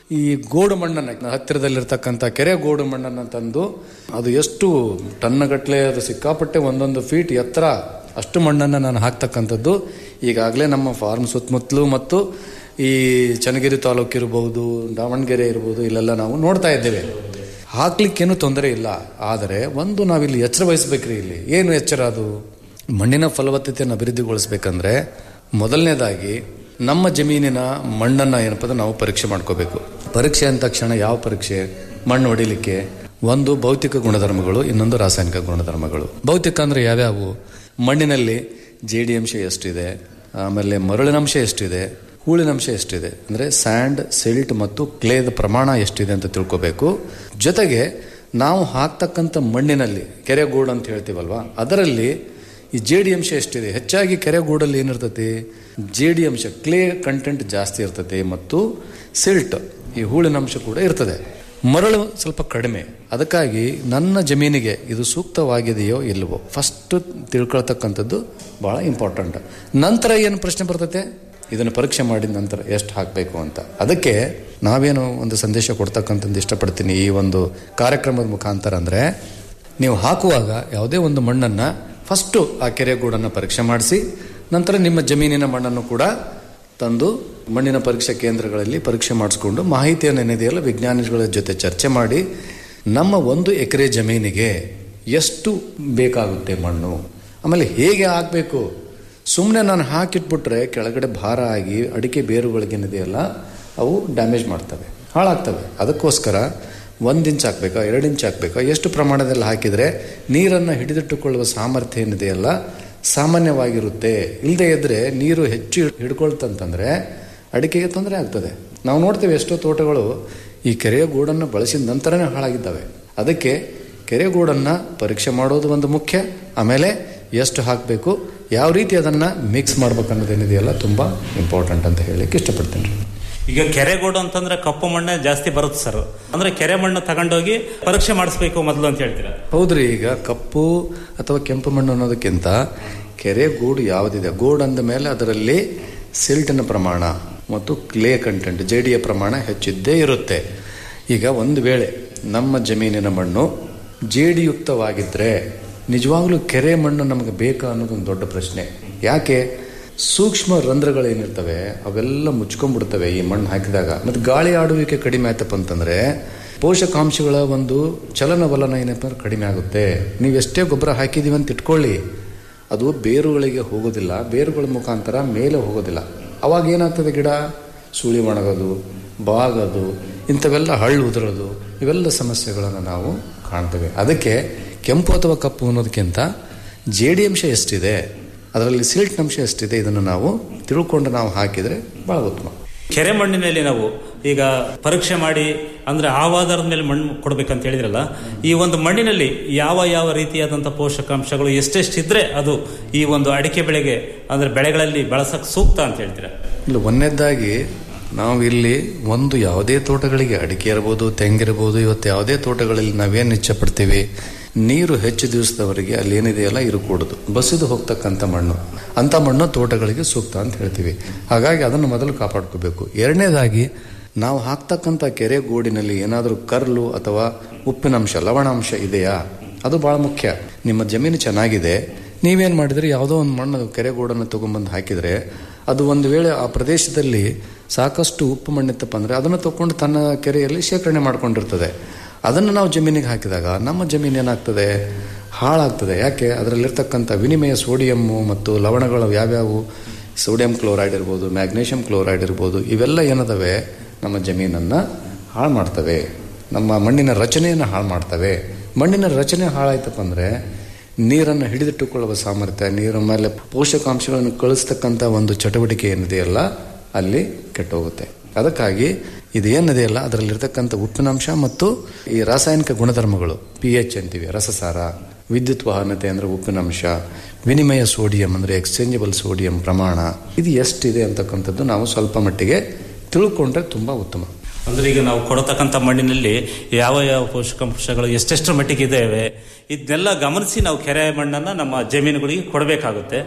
ಈ ಗೋಡು ಮಣ್ಣನ್ನ ಹತ್ತಿರದಲ್ಲಿರ್ತಕ್ಕಂಥ ಕೆರೆ ಗೋಡು ಮಣ್ಣನ್ನ ತಂದು ಅದು ಎಷ್ಟು ಟನ್ನಗಟ್ಲೆ ಅದು ಸಿಕ್ಕಾಪಟ್ಟೆ ಒಂದೊಂದು ಫೀಟ್ ಎತ್ತರ ಅಷ್ಟು ಮಣ್ಣನ್ನು ನಾನು ಹಾಕ್ತಕ್ಕಂಥದ್ದು ಈಗಾಗಲೇ ನಮ್ಮ ಫಾರ್ಮ್ ಸುತ್ತಮುತ್ತಲು ಮತ್ತು ಈ ಚನ್ನಗಿರಿ ತಾಲೂಕು ಇರಬಹುದು ದಾವಣಗೆರೆ ಇರ್ಬೋದು ಇಲ್ಲೆಲ್ಲ ನಾವು ನೋಡ್ತಾ ಇದ್ದೇವೆ ಹಾಕ್ಲಿಕ್ಕೇನು ತೊಂದರೆ ಇಲ್ಲ ಆದರೆ ಒಂದು ನಾವಿಲ್ಲಿ ಎಚ್ಚರ ವಹಿಸ್ಬೇಕ್ರಿ ಇಲ್ಲಿ ಏನು ಎಚ್ಚರ ಅದು ಮಣ್ಣಿನ ಫಲವತ್ತತೆಯನ್ನು ಅಭಿವೃದ್ಧಿಗೊಳಿಸ್ಬೇಕಂದ್ರೆ ಮೊದಲನೇದಾಗಿ ನಮ್ಮ ಜಮೀನಿನ ಮಣ್ಣನ್ನ ಏನಪ್ಪ ಅಂದ್ರೆ ನಾವು ಪರೀಕ್ಷೆ ಮಾಡ್ಕೋಬೇಕು ಪರೀಕ್ಷೆ ಅಂದ ತಕ್ಷಣ ಯಾವ ಪರೀಕ್ಷೆ ಮಣ್ಣು ಹೊಡಿಲಿಕ್ಕೆ ಒಂದು ಭೌತಿಕ ಗುಣಧರ್ಮಗಳು ಇನ್ನೊಂದು ರಾಸಾಯನಿಕ ಗುಣಧರ್ಮಗಳು ಭೌತಿಕ ಅಂದ್ರೆ ಯಾವ್ಯಾವು ಮಣ್ಣಿನಲ್ಲಿ ಜೇಡಿ ಅಂಶ ಎಷ್ಟಿದೆ ಆಮೇಲೆ ಮರಳಿನಂಶ ಎಷ್ಟಿದೆ ಹೂಳಿನಂಶ ಎಷ್ಟಿದೆ ಅಂದ್ರೆ ಸ್ಯಾಂಡ್ ಸಿಲ್ಟ್ ಮತ್ತು ಕ್ಲೇದ ಪ್ರಮಾಣ ಎಷ್ಟಿದೆ ಅಂತ ತಿಳ್ಕೋಬೇಕು ಜೊತೆಗೆ ನಾವು ಹಾಕ್ತಕ್ಕಂಥ ಮಣ್ಣಿನಲ್ಲಿ ಕೆರೆಗೂಡು ಅಂತ ಹೇಳ್ತೀವಲ್ವಾ ಅದರಲ್ಲಿ ಈ ಜೇಡಿ ಅಂಶ ಎಷ್ಟಿದೆ ಹೆಚ್ಚಾಗಿ ಕೆರೆಗೂಡಲ್ಲಿ ಏನಿರ್ತತಿ ಜೇಡಿ ಅಂಶ ಕ್ಲೇ ಕಂಟೆಂಟ್ ಜಾಸ್ತಿ ಇರ್ತದೆ ಮತ್ತು ಸಿಲ್ಟ್ ಈ ಹೂಳಿನ ಅಂಶ ಕೂಡ ಇರ್ತದೆ ಮರಳು ಸ್ವಲ್ಪ ಕಡಿಮೆ ಅದಕ್ಕಾಗಿ ನನ್ನ ಜಮೀನಿಗೆ ಇದು ಸೂಕ್ತವಾಗಿದೆಯೋ ಇಲ್ವೋ ಫಸ್ಟ್ ತಿಳ್ಕೊಳ್ತಕ್ಕಂಥದ್ದು ಬಹಳ ಇಂಪಾರ್ಟೆಂಟ್ ನಂತರ ಏನು ಪ್ರಶ್ನೆ ಬರ್ತತೆ ಇದನ್ನು ಪರೀಕ್ಷೆ ಮಾಡಿದ ನಂತರ ಎಷ್ಟು ಹಾಕಬೇಕು ಅಂತ ಅದಕ್ಕೆ ನಾವೇನು ಒಂದು ಸಂದೇಶ ಕೊಡ್ತಕ್ಕಂಥದ್ದು ಇಷ್ಟಪಡ್ತೀನಿ ಈ ಒಂದು ಕಾರ್ಯಕ್ರಮದ ಮುಖಾಂತರ ಅಂದರೆ ನೀವು ಹಾಕುವಾಗ ಯಾವುದೇ ಒಂದು ಮಣ್ಣನ್ನು ಫಸ್ಟು ಆ ಕೆರೆಗೂಡನ್ನು ಪರೀಕ್ಷೆ ಮಾಡಿಸಿ ನಂತರ ನಿಮ್ಮ ಜಮೀನಿನ ಮಣ್ಣನ್ನು ಕೂಡ ತಂದು ಮಣ್ಣಿನ ಪರೀಕ್ಷಾ ಕೇಂದ್ರಗಳಲ್ಲಿ ಪರೀಕ್ಷೆ ಮಾಡಿಸ್ಕೊಂಡು ಮಾಹಿತಿಯನ್ನು ಏನಿದೆಯಲ್ಲ ವಿಜ್ಞಾನಿಗಳ ಜೊತೆ ಚರ್ಚೆ ಮಾಡಿ ನಮ್ಮ ಒಂದು ಎಕರೆ ಜಮೀನಿಗೆ ಎಷ್ಟು ಬೇಕಾಗುತ್ತೆ ಮಣ್ಣು ಆಮೇಲೆ ಹೇಗೆ ಹಾಕಬೇಕು ಸುಮ್ಮನೆ ನಾನು ಹಾಕಿಟ್ಬಿಟ್ರೆ ಕೆಳಗಡೆ ಭಾರ ಆಗಿ ಅಡಿಕೆ ಬೇರುಗಳಿಗೇನಿದೆಯಲ್ಲ ಅವು ಡ್ಯಾಮೇಜ್ ಮಾಡ್ತವೆ ಹಾಳಾಗ್ತವೆ ಅದಕ್ಕೋಸ್ಕರ ಒಂದು ಇಂಚ್ ಹಾಕ್ಬೇಕಾ ಎರಡು ಇಂಚ್ ಹಾಕ್ಬೇಕಾ ಎಷ್ಟು ಪ್ರಮಾಣದಲ್ಲಿ ಹಾಕಿದರೆ ನೀರನ್ನು ಹಿಡಿದಿಟ್ಟುಕೊಳ್ಳುವ ಸಾಮರ್ಥ್ಯ ಏನಿದೆಯಲ್ಲ ಸಾಮಾನ್ಯವಾಗಿರುತ್ತೆ ಇಲ್ಲದೆ ಇದ್ರೆ ನೀರು ಹೆಚ್ಚು ಹಿಡ್ಕೊಳ್ತಂತಂದ್ರೆ ಅಡಿಕೆಗೆ ತೊಂದರೆ ಆಗ್ತದೆ ನಾವು ನೋಡ್ತೇವೆ ಎಷ್ಟೋ ತೋಟಗಳು ಈ ಕೆರೆಯ ಗೂಡನ್ನು ಬಳಸಿದ ನಂತರನೇ ಹಾಳಾಗಿದ್ದಾವೆ ಅದಕ್ಕೆ ಕೆರೆಗೂಡನ್ನು ಪರೀಕ್ಷೆ ಮಾಡೋದು ಒಂದು ಮುಖ್ಯ ಆಮೇಲೆ ಎಷ್ಟು ಹಾಕಬೇಕು ಯಾವ ರೀತಿ ಅದನ್ನು ಮಿಕ್ಸ್ ಮಾಡ್ಬೇಕು ಅನ್ನೋದೇನಿದೆಯಲ್ಲ ತುಂಬ ಇಂಪಾರ್ಟೆಂಟ್ ಅಂತ ಹೇಳಲಿಕ್ಕೆ ಇಷ್ಟಪಡ್ತೀನಿ
ಈಗ ಕೆರೆಗೋಡು ಅಂತಂದ್ರೆ ಕಪ್ಪು ಮಣ್ಣೆ ಜಾಸ್ತಿ ಬರುತ್ತೆ ಸರ್ ಅಂದ್ರೆ ಕೆರೆ ಮಣ್ಣು ತಗೊಂಡೋಗಿ ಪರೀಕ್ಷೆ ಮಾಡಿಸ್ಬೇಕು ಮೊದಲು ಅಂತ ಹೇಳ್ತೀರಾ
ಹೌದ್ರಿ ಈಗ ಕಪ್ಪು ಅಥವಾ ಕೆಂಪು ಮಣ್ಣು ಅನ್ನೋದಕ್ಕಿಂತ ಕೆರೆ ಗೂಡು ಯಾವುದಿದೆ ಗೂಡು ಅಂದ ಮೇಲೆ ಅದರಲ್ಲಿ ಸಿಲ್ಟಿನ ಪ್ರಮಾಣ ಮತ್ತು ಕ್ಲೇ ಕಂಟೆಂಟ್ ಜೇಡಿಯ ಪ್ರಮಾಣ ಹೆಚ್ಚಿದ್ದೇ ಇರುತ್ತೆ ಈಗ ಒಂದು ವೇಳೆ ನಮ್ಮ ಜಮೀನಿನ ಮಣ್ಣು ಜೇಡಿಯುಕ್ತವಾಗಿದ್ದರೆ ನಿಜವಾಗ್ಲೂ ಕೆರೆ ಮಣ್ಣು ನಮಗೆ ಬೇಕಾ ಅನ್ನೋದೊಂದು ದೊಡ್ಡ ಪ್ರಶ್ನೆ ಯಾಕೆ ಸೂಕ್ಷ್ಮ ರಂಧ್ರಗಳೇನಿರ್ತವೆ ಅವೆಲ್ಲ ಮುಚ್ಕೊಂಡ್ಬಿಡ್ತವೆ ಈ ಮಣ್ಣು ಹಾಕಿದಾಗ ಮತ್ತು ಗಾಳಿ ಆಡುವಿಕೆ ಕಡಿಮೆ ಆಯ್ತಪ್ಪ ಅಂತಂದ್ರೆ ಪೋಷಕಾಂಶಗಳ ಒಂದು ಚಲನವಲನ ಏನಪ್ಪ ಅಂದ್ರೆ ಕಡಿಮೆ ಆಗುತ್ತೆ ನೀವು ಎಷ್ಟೇ ಗೊಬ್ಬರ ಹಾಕಿದೀವಿ ಅಂತ ಇಟ್ಕೊಳ್ಳಿ ಅದು ಬೇರುಗಳಿಗೆ ಹೋಗೋದಿಲ್ಲ ಬೇರುಗಳ ಮುಖಾಂತರ ಮೇಲೆ ಹೋಗೋದಿಲ್ಲ ಅವಾಗ ಏನಾಗ್ತದೆ ಗಿಡ ಸುಳಿ ಒಣಗೋದು ಬಾಗೋದು ಇಂಥವೆಲ್ಲ ಹಳ್ಳು ಉದುರೋದು ಇವೆಲ್ಲ ಸಮಸ್ಯೆಗಳನ್ನು ನಾವು ಕಾಣ್ತೇವೆ ಅದಕ್ಕೆ ಕೆಂಪು ಅಥವಾ ಕಪ್ಪು ಅನ್ನೋದಕ್ಕಿಂತ ಜೇಡಿ ಅಂಶ ಎಷ್ಟಿದೆ ಅದರಲ್ಲಿ ಸಿಲ್ಟ್ ಅಂಶ ಎಷ್ಟಿದೆ ಇದನ್ನು ನಾವು ತಿಳ್ಕೊಂಡು ನಾವು ಹಾಕಿದರೆ ಬಹಳ ಉತ್ತಮ
ಕೆರೆ ಮಣ್ಣಿನಲ್ಲಿ ನಾವು ಈಗ ಪರೀಕ್ಷೆ ಮಾಡಿ ಅಂದ್ರೆ ಆವಾಧಾರದ ಮೇಲೆ ಮಣ್ಣು ಕೊಡ್ಬೇಕಂತ ಹೇಳಿದ್ರಲ್ಲ ಈ ಒಂದು ಮಣ್ಣಿನಲ್ಲಿ ಯಾವ ಯಾವ ರೀತಿಯಾದಂತಹ ಪೋಷಕಾಂಶಗಳು ಎಷ್ಟೆಷ್ಟಿದ್ರೆ ಅದು ಈ ಒಂದು ಅಡಿಕೆ ಬೆಳೆಗೆ ಅಂದ್ರೆ ಬೆಳೆಗಳಲ್ಲಿ ಬಳಸಕ್ ಸೂಕ್ತ ಅಂತ ಹೇಳ್ತೀರಾ
ಇಲ್ಲ ಒಂದನೇದಾಗಿ ನಾವು ಇಲ್ಲಿ ಒಂದು ಯಾವುದೇ ತೋಟಗಳಿಗೆ ಅಡಿಕೆ ಇರ್ಬೋದು ತೆಂಗಿರ್ಬೋದು ಇವತ್ತು ಯಾವುದೇ ತೋಟಗಳಲ್ಲಿ ನಾವೇನು ಇಚ್ಛೆ ಪಡ್ತೀವಿ ನೀರು ಹೆಚ್ಚು ದಿವಸದವರೆಗೆ ಅಲ್ಲಿ ಏನಿದೆಯಲ್ಲ ಇರಕೂಡದು ಬಸಿದು ಹೋಗ್ತಕ್ಕಂಥ ಮಣ್ಣು ಅಂಥ ಮಣ್ಣು ತೋಟಗಳಿಗೆ ಸೂಕ್ತ ಅಂತ ಹೇಳ್ತೀವಿ ಹಾಗಾಗಿ ಅದನ್ನು ಮೊದಲು ಕಾಪಾಡ್ಕೋಬೇಕು ಎರಡನೇದಾಗಿ ನಾವು ಹಾಕ್ತಕ್ಕಂಥ ಕೆರೆ ಗೋಡಿನಲ್ಲಿ ಏನಾದರೂ ಕರ್ಲು ಅಥವಾ ಉಪ್ಪಿನಂಶ ಲವಣಾಂಶ ಇದೆಯಾ ಅದು ಬಹಳ ಮುಖ್ಯ ನಿಮ್ಮ ಜಮೀನು ಚೆನ್ನಾಗಿದೆ ನೀವೇನು ಮಾಡಿದ್ರೆ ಯಾವುದೋ ಒಂದು ಮಣ್ಣು ಕೆರೆಗೂಡನ್ನು ತಗೊಂಡ್ಬಂದು ಹಾಕಿದರೆ ಅದು ಒಂದು ವೇಳೆ ಆ ಪ್ರದೇಶದಲ್ಲಿ ಸಾಕಷ್ಟು ಉಪ್ಪು ಮಣ್ಣಿತ್ತಪ್ಪ ಅಂದರೆ ಅದನ್ನು ತಗೊಂಡು ತನ್ನ ಕೆರೆಯಲ್ಲಿ ಶೇಖರಣೆ ಮಾಡ್ಕೊಂಡಿರ್ತದೆ ಅದನ್ನು ನಾವು ಜಮೀನಿಗೆ ಹಾಕಿದಾಗ ನಮ್ಮ ಜಮೀನು ಏನಾಗ್ತದೆ ಹಾಳಾಗ್ತದೆ ಯಾಕೆ ಅದರಲ್ಲಿರ್ತಕ್ಕಂಥ ವಿನಿಮಯ ಸೋಡಿಯಮ್ಮು ಮತ್ತು ಲವಣಗಳು ಯಾವ್ಯಾವು ಸೋಡಿಯಂ ಕ್ಲೋರೈಡ್ ಇರ್ಬೋದು ಮ್ಯಾಗ್ನೇಷಿಯಂ ಕ್ಲೋರೈಡ್ ಇರ್ಬೋದು ಇವೆಲ್ಲ ಏನದವೆ ನಮ್ಮ ಜಮೀನನ್ನು ಹಾಳು ಮಾಡ್ತವೆ ನಮ್ಮ ಮಣ್ಣಿನ ರಚನೆಯನ್ನು ಹಾಳು ಮಾಡ್ತವೆ ಮಣ್ಣಿನ ರಚನೆ ಹಾಳಾಯ್ತಪ್ಪ ಅಂದರೆ ನೀರನ್ನು ಹಿಡಿದಿಟ್ಟುಕೊಳ್ಳುವ ಸಾಮರ್ಥ್ಯ ನೀರ ಮೇಲೆ ಪೋಷಕಾಂಶಗಳನ್ನು ಕಳಿಸ್ತಕ್ಕಂಥ ಒಂದು ಚಟುವಟಿಕೆ ಏನಿದೆಯಲ್ಲ ಅಲ್ಲಿ ಕೆಟ್ಟೋಗುತ್ತೆ ಅದಕ್ಕಾಗಿ ಇದೇನಿದೆಯಲ್ಲ ಅದರಲ್ಲಿರ್ತಕ್ಕಂಥ ಉಪ್ಪಿನಾಂಶ ಮತ್ತು ಈ ರಾಸಾಯನಿಕ ಗುಣಧರ್ಮಗಳು ಪಿ ಎಚ್ ಅಂತೀವಿ ರಸಸಾರ ವಿದ್ಯುತ್ ವಾಹನತೆ ಅಂದರೆ ಉಪ್ಪಿನಾಂಶ ವಿನಿಮಯ ಸೋಡಿಯಂ ಅಂದರೆ ಎಕ್ಸ್ಚೇಂಜಬಲ್ ಸೋಡಿಯಂ ಪ್ರಮಾಣ ಇದು ಎಷ್ಟಿದೆ ಅಂತಕ್ಕಂಥದ್ದು ನಾವು ಸ್ವಲ್ಪ ಮಟ್ಟಿಗೆ ತಿಳ್ಕೊಂಡ್ರೆ ತುಂಬ ಉತ್ತಮ
ಅಂದ್ರೆ ಈಗ ನಾವು ಕೊಡತಕ್ಕಂಥ ಮಣ್ಣಿನಲ್ಲಿ ಯಾವ ಯಾವ ಪೋಷಕಾಂಶಗಳು ಎಷ್ಟೆಷ್ಟು ಮಟ್ಟಿಗೆ ಇದ್ದೇವೆ ಇದನ್ನೆಲ್ಲ ಗಮನಿಸಿ ನಾವು ಕೆರೆ ಮಣ್ಣನ್ನ ನಮ್ಮ ಜಮೀನುಗಳಿಗೆ ಕೊಡಬೇಕಾಗುತ್ತೆ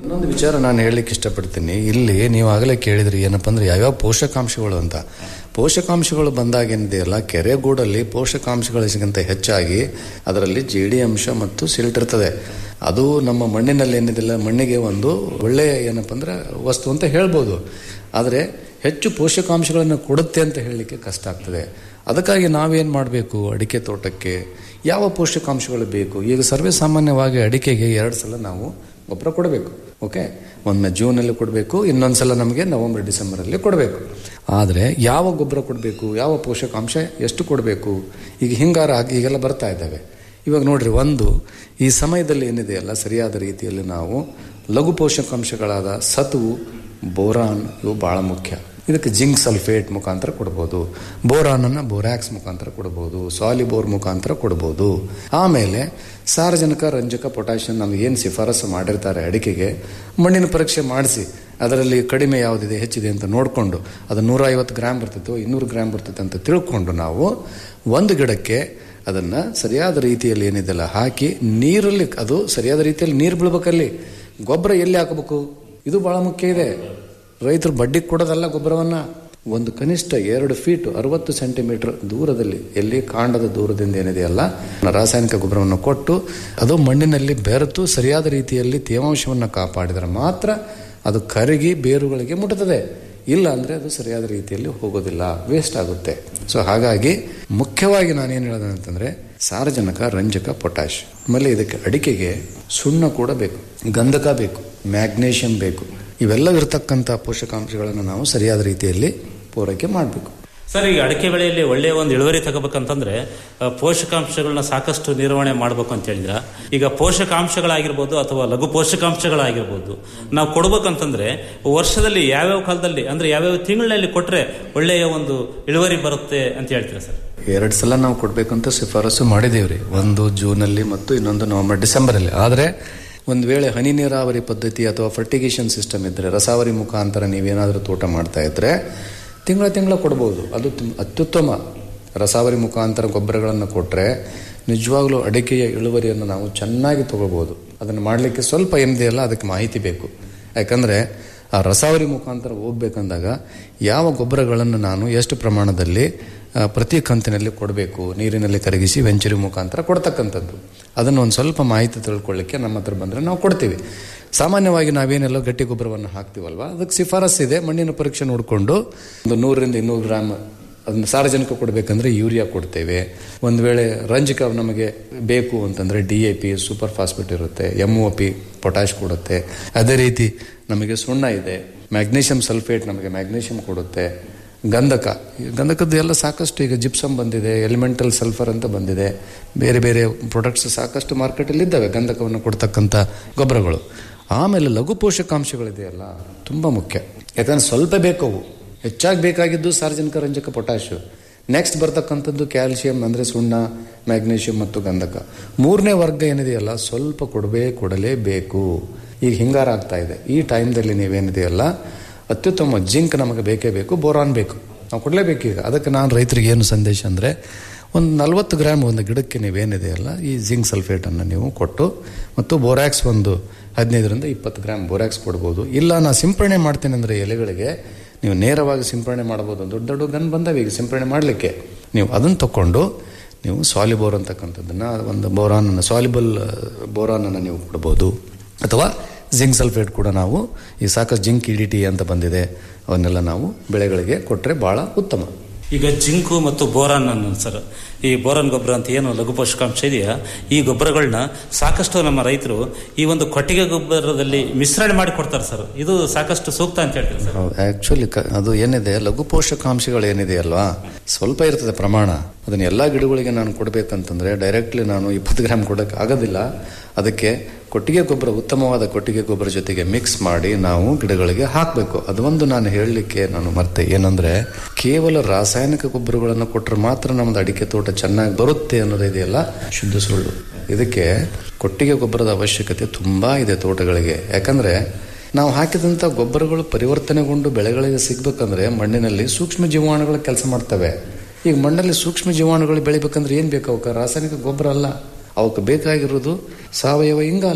ಇನ್ನೊಂದು ವಿಚಾರ ನಾನು ಹೇಳಲಿಕ್ಕೆ ಇಷ್ಟಪಡ್ತೀನಿ ಇಲ್ಲಿ ನೀವು ಆಗಲೇ ಕೇಳಿದ್ರಿ ಏನಪ್ಪ ಅಂದ್ರೆ ಯಾವ್ಯಾವ ಪೋಷಕಾಂಶಗಳು ಅಂತ ಪೋಷಕಾಂಶಗಳು ಬಂದಾಗ ಏನಿದೆಯಲ್ಲ ಕೆರೆಗೂಡಲ್ಲಿ ಪೋಷಕಾಂಶಗಳಿಗಿಂತ ಹೆಚ್ಚಾಗಿ ಅದರಲ್ಲಿ ಜೇಡಿ ಅಂಶ ಮತ್ತು ಸಿಲ್ಟ್ ಇರ್ತದೆ ಅದು ನಮ್ಮ ಮಣ್ಣಿನಲ್ಲಿ ಏನಿದಿಲ್ಲ ಮಣ್ಣಿಗೆ ಒಂದು ಒಳ್ಳೆಯ ಏನಪ್ಪ ಅಂದ್ರೆ ವಸ್ತು ಅಂತ ಹೇಳ್ಬೋದು ಆದರೆ ಹೆಚ್ಚು ಪೋಷಕಾಂಶಗಳನ್ನು ಕೊಡುತ್ತೆ ಅಂತ ಹೇಳಲಿಕ್ಕೆ ಕಷ್ಟ ಆಗ್ತದೆ ಅದಕ್ಕಾಗಿ ನಾವೇನು ಮಾಡಬೇಕು ಅಡಿಕೆ ತೋಟಕ್ಕೆ ಯಾವ ಪೋಷಕಾಂಶಗಳು ಬೇಕು ಈಗ ಸರ್ವೇ ಸಾಮಾನ್ಯವಾಗಿ ಅಡಿಕೆಗೆ ಎರಡು ಸಲ ನಾವು ಗೊಬ್ಬರ ಕೊಡಬೇಕು ಓಕೆ ಒಮ್ಮೆ ಜೂನಲ್ಲಿ ಕೊಡಬೇಕು ಇನ್ನೊಂದು ಸಲ ನಮಗೆ ನವೆಂಬರ್ ಡಿಸೆಂಬರಲ್ಲಿ ಕೊಡಬೇಕು ಆದರೆ ಯಾವ ಗೊಬ್ಬರ ಕೊಡಬೇಕು ಯಾವ ಪೋಷಕಾಂಶ ಎಷ್ಟು ಕೊಡಬೇಕು ಈಗ ಹಿಂಗಾರ ಆಗಿ ಈಗೆಲ್ಲ ಬರ್ತಾ ಇದ್ದಾವೆ ಇವಾಗ ನೋಡ್ರಿ ಒಂದು ಈ ಸಮಯದಲ್ಲಿ ಏನಿದೆಯಲ್ಲ ಸರಿಯಾದ ರೀತಿಯಲ್ಲಿ ನಾವು ಲಘು ಪೋಷಕಾಂಶಗಳಾದ ಸತುವು ಬೋರಾನ್ ಇವು ಬಹಳ ಮುಖ್ಯ ಇದಕ್ಕೆ ಜಿಂಕ್ ಸಲ್ಫೇಟ್ ಮುಖಾಂತರ ಕೊಡ್ಬೋದು ಬೋರಾನನ್ನು ಬೋರ್ಯಾಕ್ಸ್ ಮುಖಾಂತರ ಕೊಡ್ಬೋದು ಸಾಲಿಬೋರ್ ಮುಖಾಂತರ ಕೊಡ್ಬೋದು ಆಮೇಲೆ ಸಾರಜನಕ ರಂಜಕ ಪೊಟ್ಯಾಷಿಯಂ ನಮ್ಗೆ ಏನು ಶಿಫಾರಸು ಮಾಡಿರ್ತಾರೆ ಅಡಿಕೆಗೆ ಮಣ್ಣಿನ ಪರೀಕ್ಷೆ ಮಾಡಿಸಿ ಅದರಲ್ಲಿ ಕಡಿಮೆ ಯಾವುದಿದೆ ಹೆಚ್ಚಿದೆ ಅಂತ ನೋಡಿಕೊಂಡು ಅದು ನೂರ ಐವತ್ತು ಗ್ರಾಮ್ ಬರ್ತಿತ್ತು ಇನ್ನೂರು ಗ್ರಾಮ್ ಬರ್ತಿತ್ತು ಅಂತ ತಿಳ್ಕೊಂಡು ನಾವು ಒಂದು ಗಿಡಕ್ಕೆ ಅದನ್ನು ಸರಿಯಾದ ರೀತಿಯಲ್ಲಿ ಏನಿದೆಲ್ಲ ಹಾಕಿ ನೀರಲ್ಲಿ ಅದು ಸರಿಯಾದ ರೀತಿಯಲ್ಲಿ ನೀರು ಬೀಳ್ಬೇಕಲ್ಲಿ ಗೊಬ್ಬರ ಎಲ್ಲಿ ಹಾಕಬೇಕು ಇದು ಬಹಳ ಮುಖ್ಯ ಇದೆ ರೈತರು ಬಡ್ಡಿಗೆ ಕೊಡೋದಲ್ಲ ಗೊಬ್ಬರವನ್ನ ಒಂದು ಕನಿಷ್ಠ ಎರಡು ಫೀಟ್ ಅರವತ್ತು ಸೆಂಟಿಮೀಟರ್ ದೂರದಲ್ಲಿ ಎಲ್ಲಿ ಕಾಂಡದ ದೂರದಿಂದ ಏನಿದೆಯಲ್ಲ ರಾಸಾಯನಿಕ ಗೊಬ್ಬರವನ್ನು ಕೊಟ್ಟು ಅದು ಮಣ್ಣಿನಲ್ಲಿ ಬೆರೆತು ಸರಿಯಾದ ರೀತಿಯಲ್ಲಿ ತೇವಾಂಶವನ್ನು ಕಾಪಾಡಿದರೆ ಮಾತ್ರ ಅದು ಕರಗಿ ಬೇರುಗಳಿಗೆ ಮುಟ್ಟುತ್ತದೆ ಇಲ್ಲ ಅಂದರೆ ಅದು ಸರಿಯಾದ ರೀತಿಯಲ್ಲಿ ಹೋಗೋದಿಲ್ಲ ವೇಸ್ಟ್ ಆಗುತ್ತೆ ಸೊ ಹಾಗಾಗಿ ಮುಖ್ಯವಾಗಿ ನಾನೇನು ಹೇಳಿದೆ ಅಂತಂದ್ರೆ ಸಾರಜನಕ ರಂಜಕ ಪೊಟ್ಯಾಶ್ ಆಮೇಲೆ ಇದಕ್ಕೆ ಅಡಿಕೆಗೆ ಸುಣ್ಣ ಕೂಡ ಬೇಕು ಗಂಧಕ ಬೇಕು ಮ್ಯಾಗ್ನೇಷಿಯಂ ಬೇಕು ಇವೆಲ್ಲವಿರ್ತಕ್ಕಂಥ ಪೋಷಕಾಂಶಗಳನ್ನು ನಾವು ಸರಿಯಾದ ರೀತಿಯಲ್ಲಿ ಪೂರೈಕೆ ಮಾಡಬೇಕು
ಸರ್ ಈಗ ಅಡಿಕೆ ಬೆಳೆಯಲ್ಲಿ ಒಳ್ಳೆಯ ಒಂದು ಇಳುವರಿ ತಗೋಬೇಕಂತಂದ್ರೆ ಆ, ಪೋಷಕಾಂಶಗಳನ್ನ ಸಾಕಷ್ಟು ನಿರ್ವಹಣೆ ಮಾಡಬೇಕು ಅಂತ ಹೇಳಿದ್ರ ಈಗ ಪೋಷಕಾಂಶಗಳಾಗಿರ್ಬೋದು ಅಥವಾ ಲಘು ಪೋಷಕಾಂಶಗಳಾಗಿರ್ಬೋದು ನಾವು ಕೊಡ್ಬೇಕಂತಂದ್ರೆ ವರ್ಷದಲ್ಲಿ ಯಾವ್ಯಾವ ಕಾಲದಲ್ಲಿ ಅಂದ್ರೆ ಯಾವ್ಯಾವ ತಿಂಗಳಲ್ಲಿ ಕೊಟ್ರೆ ಒಳ್ಳೆಯ ಒಂದು ಇಳುವರಿ ಬರುತ್ತೆ ಅಂತ ಹೇಳ್ತೀರಾ ಸರ್
ಎರಡು ಸಲ ನಾವು ಕೊಡಬೇಕಂತ ಶಿಫಾರಸು ಮಾಡಿದೇವ್ರಿ ಒಂದು ಜೂನಲ್ಲಿ ಮತ್ತು ಇನ್ನೊಂದು ನವೆಂಬರ್ ಡಿಸೆಂಬರಲ್ಲಿ ಆದರೆ ಒಂದು ವೇಳೆ ಹನಿ ನೀರಾವರಿ ಪದ್ಧತಿ ಅಥವಾ ಫರ್ಟಿಗೇಷನ್ ಸಿಸ್ಟಮ್ ಇದ್ದರೆ ರಸಾವರಿ ಮುಖಾಂತರ ನೀವೇನಾದರೂ ತೋಟ ಮಾಡ್ತಾ ಇದ್ರೆ ತಿಂಗಳ ತಿಂಗಳ ಕೊಡ್ಬೋದು ಅದು ತುಂ- ಅತ್ಯುತ್ತಮ ರಸಾವರಿ ಮುಖಾಂತರ ಗೊಬ್ಬರಗಳನ್ನು ಕೊಟ್ಟರೆ ನಿಜವಾಗ್ಲೂ ಅಡಿಕೆಯ ಇಳುವರಿಯನ್ನು ನಾವು ಚೆನ್ನಾಗಿ ತಗೋಬೋದು ಅದನ್ನು ಮಾಡಲಿಕ್ಕೆ ಸ್ವಲ್ಪ ಏನಿದೆಯಲ್ಲ ಅದಕ್ಕೆ ಮಾಹಿತಿ ಬೇಕು ಯಾಕಂದರೆ ಆ ರಸಾವರಿ ಮುಖಾಂತರ ಹೋಗ್ಬೇಕಂದಾಗ ಯಾವ ಗೊಬ್ಬರಗಳನ್ನು ನಾನು ಎಷ್ಟು ಪ್ರಮಾಣದಲ್ಲಿ ಆ, ಪ್ರತಿ ಕಂತಿನಲ್ಲಿ ಕೊಡಬೇಕು ನೀರಿನಲ್ಲಿ ಕರಗಿಸಿ ವೆಂಚುರಿ ಮುಖಾಂತರ ಕೊಡ್ತಕ್ಕಂಥದ್ದು ಅದನ್ನು ಒಂದು ಸ್ವಲ್ಪ ಮಾಹಿತಿ ತಿಳ್ಕೊಳ್ಳಿಕ್ಕೆ ನಮ್ಮ ಹತ್ರ ಬಂದರೆ ನಾವು ಕೊಡ್ತೀವಿ ಸಾಮಾನ್ಯವಾಗಿ ನಾವೇನೆಲ್ಲ ಗಟ್ಟಿ ಗೊಬ್ಬರವನ್ನು ಹಾಕ್ತೀವಲ್ವ ಅದಕ್ಕೆ ಶಿಫಾರಸ್ ಇದೆ ಮಣ್ಣಿನ ಪರೀಕ್ಷೆ ನೋಡಿಕೊಂಡು ಒಂದು ನೂರರಿಂದ ಇನ್ನೂರು ಗ್ರಾಮ್ ಅದನ್ನ ಸಾರ್ವಜನಿಕ ಕೊಡಬೇಕಂದ್ರೆ ಯೂರಿಯಾ ಕೊಡ್ತೇವೆ ಒಂದು ವೇಳೆ ರಂಜಕ ನಮಗೆ ಬೇಕು ಅಂತಂದರೆ D A P super phosphate ಇರುತ್ತೆ ಎಮ್ ಒ ಪಿ ಪೊಟ್ಯಾಶ್ ಕೊಡುತ್ತೆ ಅದೇ ರೀತಿ ನಮಗೆ ಸುಣ್ಣ ಇದೆ ಮ್ಯಾಗ್ನೀಷಿಯಂ ಸಲ್ಫೇಟ್ ನಮಗೆ ಮ್ಯಾಗ್ನೀಷಿಯಂ ಕೊಡುತ್ತೆ ಗಂಧಕ ಈ ಗಂಧಕದ್ದು ಎಲ್ಲ ಸಾಕಷ್ಟು ಈಗ ಜಿಪ್ಸಮ್ ಬಂದಿದೆ ಎಲಿಮೆಂಟಲ್ ಸಲ್ಫರ್ ಅಂತ ಬಂದಿದೆ ಬೇರೆ ಬೇರೆ ಪ್ರಾಡಕ್ಟ್ಸ್ ಸಾಕಷ್ಟು ಮಾರ್ಕೆಟಲ್ಲಿ ಇದ್ದಾವೆ ಗಂಧಕವನ್ನು ಕೊಡ್ತಕ್ಕಂಥ ಗೊಬ್ಬರಗಳು ಆಮೇಲೆ ಲಘು ಪೋಷಕಾಂಶಗಳಿದೆಯಲ್ಲ ತುಂಬ ಮುಖ್ಯ ಯಾಕಂದ್ರೆ ಸ್ವಲ್ಪ ಬೇಕವು ಹೆಚ್ಚಾಗಿ ಬೇಕಾಗಿದ್ದು ಸಾರ್ವಜನಿಕ ರಂಜಕ ಪೊಟ್ಯಾಶು ನೆಕ್ಸ್ಟ್ ಬರ್ತಕ್ಕಂಥದ್ದು ಕ್ಯಾಲ್ಸಿಯಂ ಅಂದರೆ ಸುಣ್ಣ ಮ್ಯಾಗ್ನೀಷಿಯಂ ಮತ್ತು ಗಂಧಕ ಮೂರನೇ ವರ್ಗ ಏನಿದೆಯಲ್ಲ ಸ್ವಲ್ಪ ಕೊಡಬೇ ಕೊಡಲೇಬೇಕು ಈಗ ಹಿಂಗಾರ ಆಗ್ತಾ ಇದೆ ಈ ಟೈಮ್ದಲ್ಲಿ ನೀವೇನಿದೆಯಲ್ಲ ಅತ್ಯುತ್ತಮ ಜಿಂಕ್ ನಮಗೆ ಬೇಕೇ ಬೇಕು ಬೋರಾನ್ ಬೇಕು ನಾವು ಕೊಡಲೇಬೇಕು ಈಗ ಅದಕ್ಕೆ ನಾನು ರೈತರಿಗೆ ಏನು ಸಂದೇಶ ಅಂದರೆ ಒಂದು ನಲವತ್ತು ಗ್ರಾಮ್ ಒಂದು ಗಿಡಕ್ಕೆ ನೀವೇನಿದೆಯಲ್ಲ ಈ ಜಿಂಕ್ ಸಲ್ಫೇಟನ್ನು ನೀವು ಕೊಟ್ಟು ಮತ್ತು ಬೋರ್ಯಾಕ್ಸ್ ಒಂದು ಹದಿನೈದರಿಂದ ಇಪ್ಪತ್ತು ಗ್ರಾಮ್ ಬೋರ್ಯಾಕ್ಸ್ ಕೊಡ್ಬೋದು ಇಲ್ಲ ನಾನು ಸಿಂಪರಣೆ ಮಾಡ್ತೇನೆ ಅಂದರೆ ಎಲೆಗಳಿಗೆ ನೀವು ನೇರವಾಗಿ ಸಿಂಪರಣೆ ಮಾಡ್ಬೋದು ದೊಡ್ಡ ದೊಡ್ಡ ಗನ್ ಬಂದವೆ ಈಗ ಸಿಂಪರಣೆ ಮಾಡಲಿಕ್ಕೆ ನೀವು ಅದನ್ನು ತಗೊಂಡು ನೀವು ಸಾಲಿಬೋರ್ ಅಂತಕ್ಕಂಥದ್ದನ್ನು ಒಂದು ಬೋರಾನನ್ನು ಸಾಲಿಬಲ್ ಬೋರಾನನ್ನು ನೀವು ಕೊಡ್ಬೋದು ಅಥವಾ ಜಿಂಕ್ ಸಲ್ಫೇಟ್ ಕೂಡ ನಾವು ಈ ಸಾಕಷ್ಟು ಜಿಂಕ್ ಇಡಿಟಿ ಅಂತ ಬಂದಿದೆ ಅವನ್ನೆಲ್ಲ ನಾವು ಬೆಳೆಗಳಿಗೆ ಕೊಟ್ಟರೆ ಭಾಳ ಉತ್ತಮ
ಈಗ ಜಿಂಕು ಮತ್ತು ಬೋರಾನ್ ಅನ್ನು ಸರ್ ಈ ಬೋರಾನ್ ಗೊಬ್ಬರ ಅಂತ ಏನು ಲಘು ಪೋಷಕಾಂಶ ಇದೆಯಾ ಈ ಗೊಬ್ಬರಗಳನ್ನ ಸಾಕಷ್ಟು ನಮ್ಮ ರೈತರು ಈ ಒಂದು ಕೊಟ್ಟಿಗೆ ಗೊಬ್ಬರದಲ್ಲಿ ಮಿಶ್ರಣ ಮಾಡಿ ಕೊಡ್ತಾರೆ ಸರ್ ಇದು ಸಾಕಷ್ಟು ಸೂಕ್ತ ಅಂತ ಹೇಳ್ತಾರೆ ಸರ್
ಆಕ್ಚುಲಿ ಅದು ಏನಿದೆ ಲಘು ಪೋಷಕಾಂಶಗಳು ಏನಿದೆಯಲ್ವಾ ಸ್ವಲ್ಪ ಇರ್ತದೆ ಪ್ರಮಾಣ ಅದನ್ನ ಎಲ್ಲ ಗಿಡಗಳಿಗೆ ನಾನು ಕೊಡಬೇಕಂತಂದ್ರೆ ಡೈರೆಕ್ಟ್ಲಿ ನಾನು ಇಪ್ಪತ್ತು ಗ್ರಾಮ್ ಕೊಡೋಕೆ ಆಗೋದಿಲ್ಲ ಅದಕ್ಕೆ ಕೊಟ್ಟಿಗೆ ಗೊಬ್ಬರ ಉತ್ತಮವಾದ ಕೊಟ್ಟಿಗೆ ಗೊಬ್ಬರ ಜೊತೆಗೆ ಮಿಕ್ಸ್ ಮಾಡಿ ನಾವು ಗಿಡಗಳಿಗೆ ಹಾಕಬೇಕು ಅದೊಂದು ನಾನು ಹೇಳಲಿಕ್ಕೆ ನಾನು ಮತ್ತೆ ಏನಂದ್ರೆ ಕೇವಲ ರಾಸಾಯನಿಕ ಗೊಬ್ಬರಗಳನ್ನು ಕೊಟ್ಟರೆ ಮಾತ್ರ ನಮ್ಮದು ಅಡಿಕೆ ತೋಟ ಚೆನ್ನಾಗಿ ಬರುತ್ತೆ ಅನ್ನೋದಿದೆಯಲ್ಲ ಶುದ್ಧ ಸುಳ್ಳು ಇದಕ್ಕೆ ಕೊಟ್ಟಿಗೆ ಗೊಬ್ಬರದ ಅವಶ್ಯಕತೆ ತುಂಬಾ ಇದೆ ತೋಟಗಳಿಗೆ ಯಾಕಂದ್ರೆ ನಾವು ಹಾಕಿದಂಥ ಗೊಬ್ಬರಗಳು ಪರಿವರ್ತನೆಗೊಂಡು ಬೆಳೆಗಳಿಗೆ ಸಿಗ್ಬೇಕಂದ್ರೆ ಮಣ್ಣಿನಲ್ಲಿ ಸೂಕ್ಷ್ಮ ಜೀವಾಣುಗಳು ಕೆಲಸ ಮಾಡ್ತವೆ ಈಗ ಮಣ್ಣಲ್ಲಿ ಸೂಕ್ಷ್ಮ ಜೀವಾಣುಗಳು ಬೆಳಿಬೇಕಂದ್ರೆ ಏನು ಬೇಕು ಅವಕ್ಕೆ ರಾಸಾಯನಿಕ ಗೊಬ್ಬರ ಅಲ್ಲ ಅವಕ್ಕೆ ಬೇಕಾಗಿರೋದು ಸಾವಯವ ಇಂಗಾಲ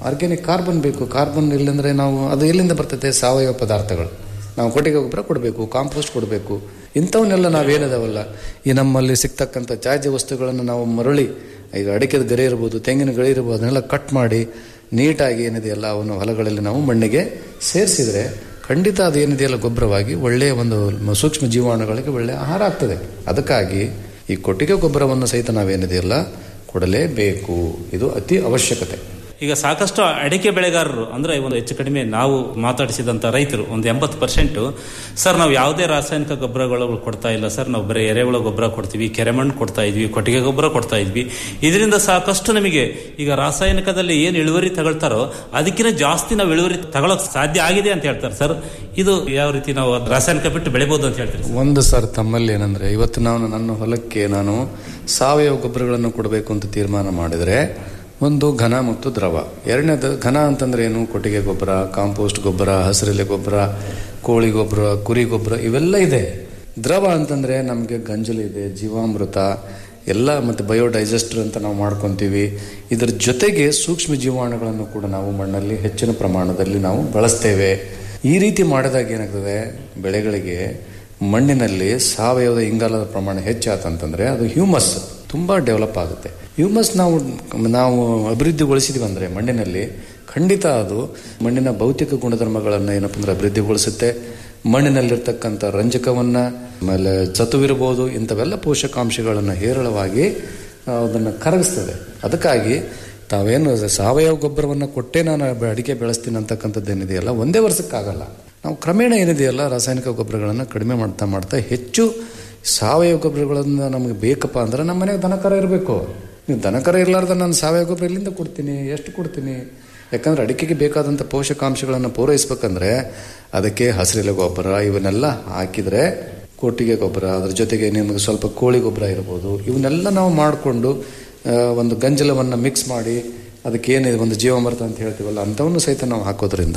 ಆರ್ಗ್ಯಾನಿಕ್ ಕಾರ್ಬನ್ ಬೇಕು ಕಾರ್ಬನ್ ಇಲ್ಲಂದ್ರೆ ನಾವು ಅದು ಎಲ್ಲಿಂದ ಬರ್ತದೆ ಸಾವಯವ ಪದಾರ್ಥಗಳು ನಾವು ಕೊಟ್ಟಿಗೆ ಗೊಬ್ಬರ ಕೊಡಬೇಕು ಕಾಂಪೋಸ್ಟ್ ಕೊಡಬೇಕು ಇಂಥವನ್ನೆಲ್ಲ ನಾವೇನದಾವಲ್ಲ ಈ ನಮ್ಮಲ್ಲಿ ಸಿಗ್ತಕ್ಕಂಥ ತ್ಯಾಜ್ಯ ವಸ್ತುಗಳನ್ನು ನಾವು ಮರಳಿ ಈಗ ಅಡಿಕೆದ ಗರಿ ಇರ್ಬೋದು ತೆಂಗಿನ ಗರಿ ಇರ್ಬೋದು ಅದನ್ನೆಲ್ಲ ಕಟ್ ಮಾಡಿ ನೀಟಾಗಿ ಏನಿದೆಯಲ್ಲ ಅವನ್ನು ಹೊಲಗಳಲ್ಲಿ ನಾವು ಮಣ್ಣಿಗೆ ಸೇರಿಸಿದ್ರೆ ಖಂಡಿತ ಅದು ಏನಿದೆಯಲ್ಲ ಗೊಬ್ಬರವಾಗಿ ಒಳ್ಳೆಯ ಒಂದು ಸೂಕ್ಷ್ಮ ಜೀವಾಣುಗಳಿಗೆ ಒಳ್ಳೆಯ ಆಹಾರ ಆಗ್ತದೆ ಅದಕ್ಕಾಗಿ ಈ ಕೊಟ್ಟಿಗೆ ಗೊಬ್ಬರವನ್ನು ಸಹಿತ ನಾವೇನಿದೆಯಲ್ಲ ಕೊಡಲೇಬೇಕು ಇದು ಅತಿ ಅವಶ್ಯಕತೆ
ಈಗ ಸಾಕಷ್ಟು ಅಡಿಕೆ ಬೆಳೆಗಾರರು ಅಂದ್ರೆ ಒಂದು ಹೆಚ್ಚು ಕಡಿಮೆ ನಾವು ಮಾತಾಡಿಸಿದಂತ ರೈತರು ಒಂದು ಎಂಬತ್ತು ಪರ್ಸೆಂಟ್ ಸರ್ ನಾವು ಯಾವುದೇ ರಾಸಾಯನಿಕ ಗೊಬ್ಬರಗಳು ಕೊಡ್ತಾ ಇಲ್ಲ ಸರ್ ನಾವು ಬರೀ ಎರೆಹುಳ ಗೊಬ್ಬರ ಕೊಡ್ತೀವಿ ಕೆರೆಮಣ್ಣು ಕೊಡ್ತಾ ಇದ್ವಿ ಕೊಟ್ಟಿಗೆ ಗೊಬ್ಬರ ಕೊಡ್ತಾ ಇದ್ವಿ ಇದರಿಂದ ಸಾಕಷ್ಟು ನಮಗೆ ಈಗ ರಾಸಾಯನಿಕದಲ್ಲಿ ಏನು ಇಳುವರಿ ತಗೊಳ್ತಾರೋ ಅದಕ್ಕಿಂತ ಜಾಸ್ತಿ ನಾವು ಇಳುವರಿ ತಗೊಳಕ್ ಸಾಧ್ಯ ಆಗಿದೆ ಅಂತ ಹೇಳ್ತಾರೆ ಸರ್ ಇದು ಯಾವ ರೀತಿ ನಾವು ರಾಸಾಯನಿಕ ಬಿಟ್ಟು ಬೆಳಿಬಹುದು ಅಂತ ಹೇಳ್ತೀರಿ
ಒಂದು ಸರ್ ತಮ್ಮಲ್ಲಿ ಏನಂದ್ರೆ ಇವತ್ತು ನಾನು ನನ್ನ ಹೊಲಕ್ಕೆ ನಾನು ಸಾವಯವ ಗೊಬ್ಬರಗಳನ್ನು ಕೊಡಬೇಕು ಅಂತ ತೀರ್ಮಾನ ಮಾಡಿದರೆ ಒಂದು ಘನ ಮತ್ತು ದ್ರವ ಎರಡನೇದು ಘನ ಅಂತಂದ್ರೆ ಏನು ಕೊಟ್ಟಿಗೆ ಗೊಬ್ಬರ ಕಾಂಪೋಸ್ಟ್ ಗೊಬ್ಬರ ಹಸಿರೆಲೆ ಗೊಬ್ಬರ ಕೋಳಿ ಗೊಬ್ಬರ ಕುರಿ ಗೊಬ್ಬರ ಇವೆಲ್ಲ ಇದೆ ದ್ರವ ಅಂತಂದ್ರೆ ನಮಗೆ ಗಂಜಲು ಇದೆ ಜೀವಾಮೃತ ಎಲ್ಲ ಮತ್ತು ಬಯೋಡೈಜೆಸ್ಟರ್ ಅಂತ ನಾವು ಮಾಡ್ಕೊತೀವಿ ಇದರ ಜೊತೆಗೆ ಸೂಕ್ಷ್ಮ ಜೀವಾಣುಗಳನ್ನು ಕೂಡ ನಾವು ಮಣ್ಣಲ್ಲಿ ಹೆಚ್ಚಿನ ಪ್ರಮಾಣದಲ್ಲಿ ನಾವು ಬಳಸ್ತೇವೆ ಈ ರೀತಿ ಮಾಡಿದಾಗ ಏನಾಗ್ತದೆ ಬೆಳೆಗಳಿಗೆ ಮಣ್ಣಿನಲ್ಲಿ ಸಾವಯವದ ಇಂಗಾಲದ ಪ್ರಮಾಣ ಹೆಚ್ಚಾತಂತಂದ್ರೆ ಅದು ಹ್ಯೂಮಸ್ ತುಂಬ ಡೆವಲಪ್ ಆಗುತ್ತೆ ಹ್ಯೂಮಸ್ ನಾವು ನಾವು ಅಭಿವೃದ್ಧಿಗೊಳಿಸಿದ್ವಿ ಅಂದರೆ ಮಣ್ಣಿನಲ್ಲಿ ಖಂಡಿತ ಅದು ಮಣ್ಣಿನ ಭೌತಿಕ ಗುಣಧರ್ಮಗಳನ್ನು ಏನಪ್ಪ ಅಂದ್ರೆ ಅಭಿವೃದ್ಧಿಗೊಳಿಸುತ್ತೆ ಮಣ್ಣಿನಲ್ಲಿರ್ತಕ್ಕಂಥ ರಂಜಕವನ್ನು ಆಮೇಲೆ ಚತುವಿರ್ಬೋದು ಇಂಥವೆಲ್ಲ ಪೋಷಕಾಂಶಗಳನ್ನು ಹೇರಳವಾಗಿ ಅದನ್ನು ಕರಗಿಸ್ತದೆ ಅದಕ್ಕಾಗಿ ತಾವೇನು ಸಾವಯವ ಗೊಬ್ಬರವನ್ನು ಕೊಟ್ಟೇ ನಾನು ಅಡಿಕೆ ಬೆಳೆಸ್ತೀನಿ ಅಂತಕ್ಕಂಥದ್ದು ಏನಿದೆಯಲ್ಲ ಒಂದೇ ವರ್ಷಕ್ಕಾಗಲ್ಲ ನಾವು ಕ್ರಮೇಣ ಏನಿದೆಯಲ್ಲ ರಾಸಾಯನಿಕ ಗೊಬ್ಬರಗಳನ್ನು ಕಡಿಮೆ ಮಾಡ್ತಾ ಮಾಡ್ತಾ ಹೆಚ್ಚು ಸಾವಯವ ಗೊಬ್ಬರಗಳನ್ನು ನಮಗೆ ಬೇಕಪ್ಪ ಅಂದ್ರೆ ನಮ್ಮ ಮನೆಗೆ ದನಕರ ಇರಬೇಕು ನೀವು ದನಕರ ಇರಲಾರ್ದ ನಾನು ಸಾವಯವ ಗೊಬ್ಬರ ಎಲ್ಲಿಂದ ಕೊಡ್ತೀನಿ ಎಷ್ಟು ಕೊಡ್ತೀನಿ ಯಾಕಂದ್ರೆ ಅಡಿಕೆಗೆ ಬೇಕಾದಂಥ ಪೋಷಕಾಂಶಗಳನ್ನು ಪೂರೈಸ್ಬೇಕಂದ್ರೆ ಅದಕ್ಕೆ ಹಸಿರೆಲೆ ಗೊಬ್ಬರ ಇವನ್ನೆಲ್ಲ ಹಾಕಿದರೆ ಕೊಟ್ಟಿಗೆ ಗೊಬ್ಬರ ಅದ್ರ ಜೊತೆಗೆ ನಿಮಗೆ ಸ್ವಲ್ಪ ಕೋಳಿ ಗೊಬ್ಬರ ಇರ್ಬೋದು ಇವನ್ನೆಲ್ಲ ನಾವು ಮಾಡಿಕೊಂಡು ಒಂದು ಗಂಜಲವನ್ನು ಮಿಕ್ಸ್ ಮಾಡಿ ಅದಕ್ಕೆ ಏನಿದೆ ಒಂದು ಜೀವಾಮೃತ ಅಂತ ಹೇಳ್ತೀವಲ್ಲ ಅಂಥವನ್ನು ಸಹಿತ ನಾವು ಹಾಕೋದ್ರಿಂದ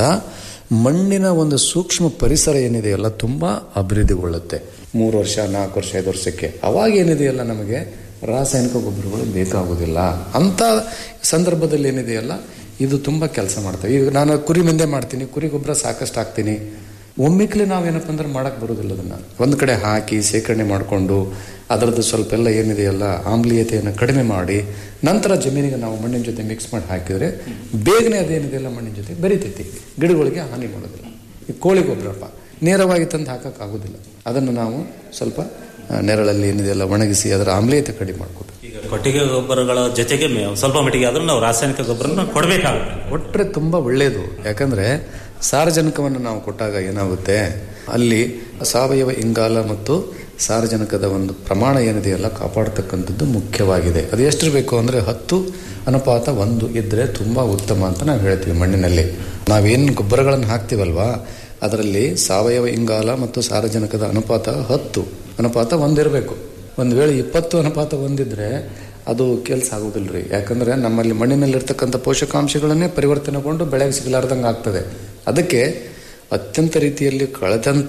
ಮಣ್ಣಿನ ಒಂದು ಸೂಕ್ಷ್ಮ ಪರಿಸರ ಏನಿದೆಯಲ್ಲ ತುಂಬ ಅಭಿವೃದ್ಧಿಗೊಳ್ಳುತ್ತೆ ಮೂರು ವರ್ಷ ನಾಲ್ಕು ವರ್ಷ ಐದು ವರ್ಷಕ್ಕೆ ಅವಾಗ ಏನಿದೆಯಲ್ಲ ನಮಗೆ ರಾಸಾಯನಿಕ ಗೊಬ್ಬರಗಳು ಬೇಕಾಗುವುದಿಲ್ಲ ಅಂಥ ಸಂದರ್ಭದಲ್ಲಿ ಏನಿದೆಯಲ್ಲ ಇದು ತುಂಬ ಕೆಲಸ ಮಾಡ್ತವೆ ಈಗ ನಾನು ಕುರಿ ಮುಂದೆ ಮಾಡ್ತೀನಿ ಕುರಿ ಗೊಬ್ಬರ ಸಾಕಷ್ಟು ಹಾಕ್ತೀನಿ ಒಮ್ಮಿಕ್ಲೆ ನಾವೇನಪ್ಪ ಅಂದ್ರೆ ಮಾಡಕ್ಕೆ ಬರೋದಿಲ್ಲ ಅದನ್ನು ಒಂದು ಕಡೆ ಹಾಕಿ ಸೇಕರಣೆ ಮಾಡಿಕೊಂಡು ಅದರದ್ದು ಸ್ವಲ್ಪ ಎಲ್ಲ ಏನಿದೆಯಲ್ಲ ಆಮ್ಲೀಯತೆಯನ್ನು ಕಡಿಮೆ ಮಾಡಿ ನಂತರ ಜಮೀನಿಗೆ ನಾವು ಮಣ್ಣಿನ ಜೊತೆ ಮಿಕ್ಸ್ ಮಾಡಿ ಹಾಕಿದರೆ ಬೇಗನೆ ಅದೇನಿದೆಯಲ್ಲ ಮಣ್ಣಿನ ಜೊತೆ ಬೆರಿತೈತಿ ಗಿಡಗಳಿಗೆ ಹಾನಿ ಮಾಡೋದಿಲ್ಲ ಈ ಕೋಳಿ ಗೊಬ್ಬರಪ್ಪ ನೇರವಾಗಿ ತಂದು ಹಾಕೋಕ್ಕಾಗೋದಿಲ್ಲ ಅದನ್ನು ನಾವು ಸ್ವಲ್ಪ ನೆರಳಲ್ಲಿ ಏನಿದೆಯಲ್ಲ ಒಣಗಿಸಿ ಅದರ ಆಮ್ಲೀಯತೆ ಕಡಿಮೆ ಮಾಡ್ಕೋಬೇಕು
ಈಗ ಕೊಟ್ಟಿಗೆ ಗೊಬ್ಬರಗಳ ಜೊತೆಗೆ ಮೇವು ಸ್ವಲ್ಪ ಮಟ್ಟಿಗೆ ಆದ್ರೂ ನಾವು ರಾಸಾಯನಿಕ ಗೊಬ್ಬರನ ಕೊಡಬೇಕಾಗುತ್ತೆ
ಕೊಟ್ಟರೆ ತುಂಬ ಒಳ್ಳೆಯದು ಯಾಕಂದ್ರೆ ಸಾರಜನಕವನ್ನು ನಾವು ಕೊಟ್ಟಾಗ ಏನಾಗುತ್ತೆ ಅಲ್ಲಿ ಸಾವಯವ ಇಂಗಾಲ ಮತ್ತು ಸಾರಜನಕದ ಒಂದು ಪ್ರಮಾಣ ಏನಿದೆಯಲ್ಲ ಕಾಪಾಡ್ತಕ್ಕಂಥದ್ದು ಮುಖ್ಯವಾಗಿದೆ ಅದು ಎಷ್ಟಿರಬೇಕು ಅಂದರೆ ಹತ್ತು ಅನುಪಾತ ಒಂದು ಇದ್ದರೆ ತುಂಬ ಉತ್ತಮ ಅಂತ ನಾವು ಹೇಳ್ತೀವಿ ಮಣ್ಣಿನಲ್ಲಿ ನಾವೇನು ಗೊಬ್ಬರಗಳನ್ನು ಹಾಕ್ತೀವಲ್ವಾ ಅದರಲ್ಲಿ ಸಾವಯವ ಇಂಗಾಲ ಮತ್ತು ಸಾರಜನಕದ ಅನುಪಾತ ಹತ್ತು ಅನುಪಾತ ಒಂದಿರಬೇಕು ಒಂದು ವೇಳೆ ಇಪ್ಪತ್ತು ಅನುಪಾತ ಒಂದಿದ್ರೆ ಅದು ಕೆಲಸ ಆಗೋದಿಲ್ಲ ರೀ ಯಾಕಂದ್ರೆ ನಮ್ಮಲ್ಲಿ ಮಣ್ಣಿನಲ್ಲಿರ್ತಕ್ಕಂಥ ಪೋಷಕಾಂಶಗಳನ್ನೇ ಪರಿವರ್ತನೆಗೊಂಡು ಬೆಳೆಗೆ ಸಿಗಲಾರ್ದಂಗೆ ಆಗ್ತದೆ ಅದಕ್ಕೆ ಅತ್ಯಂತ ರೀತಿಯಲ್ಲಿ ಕಳೆದಂಥ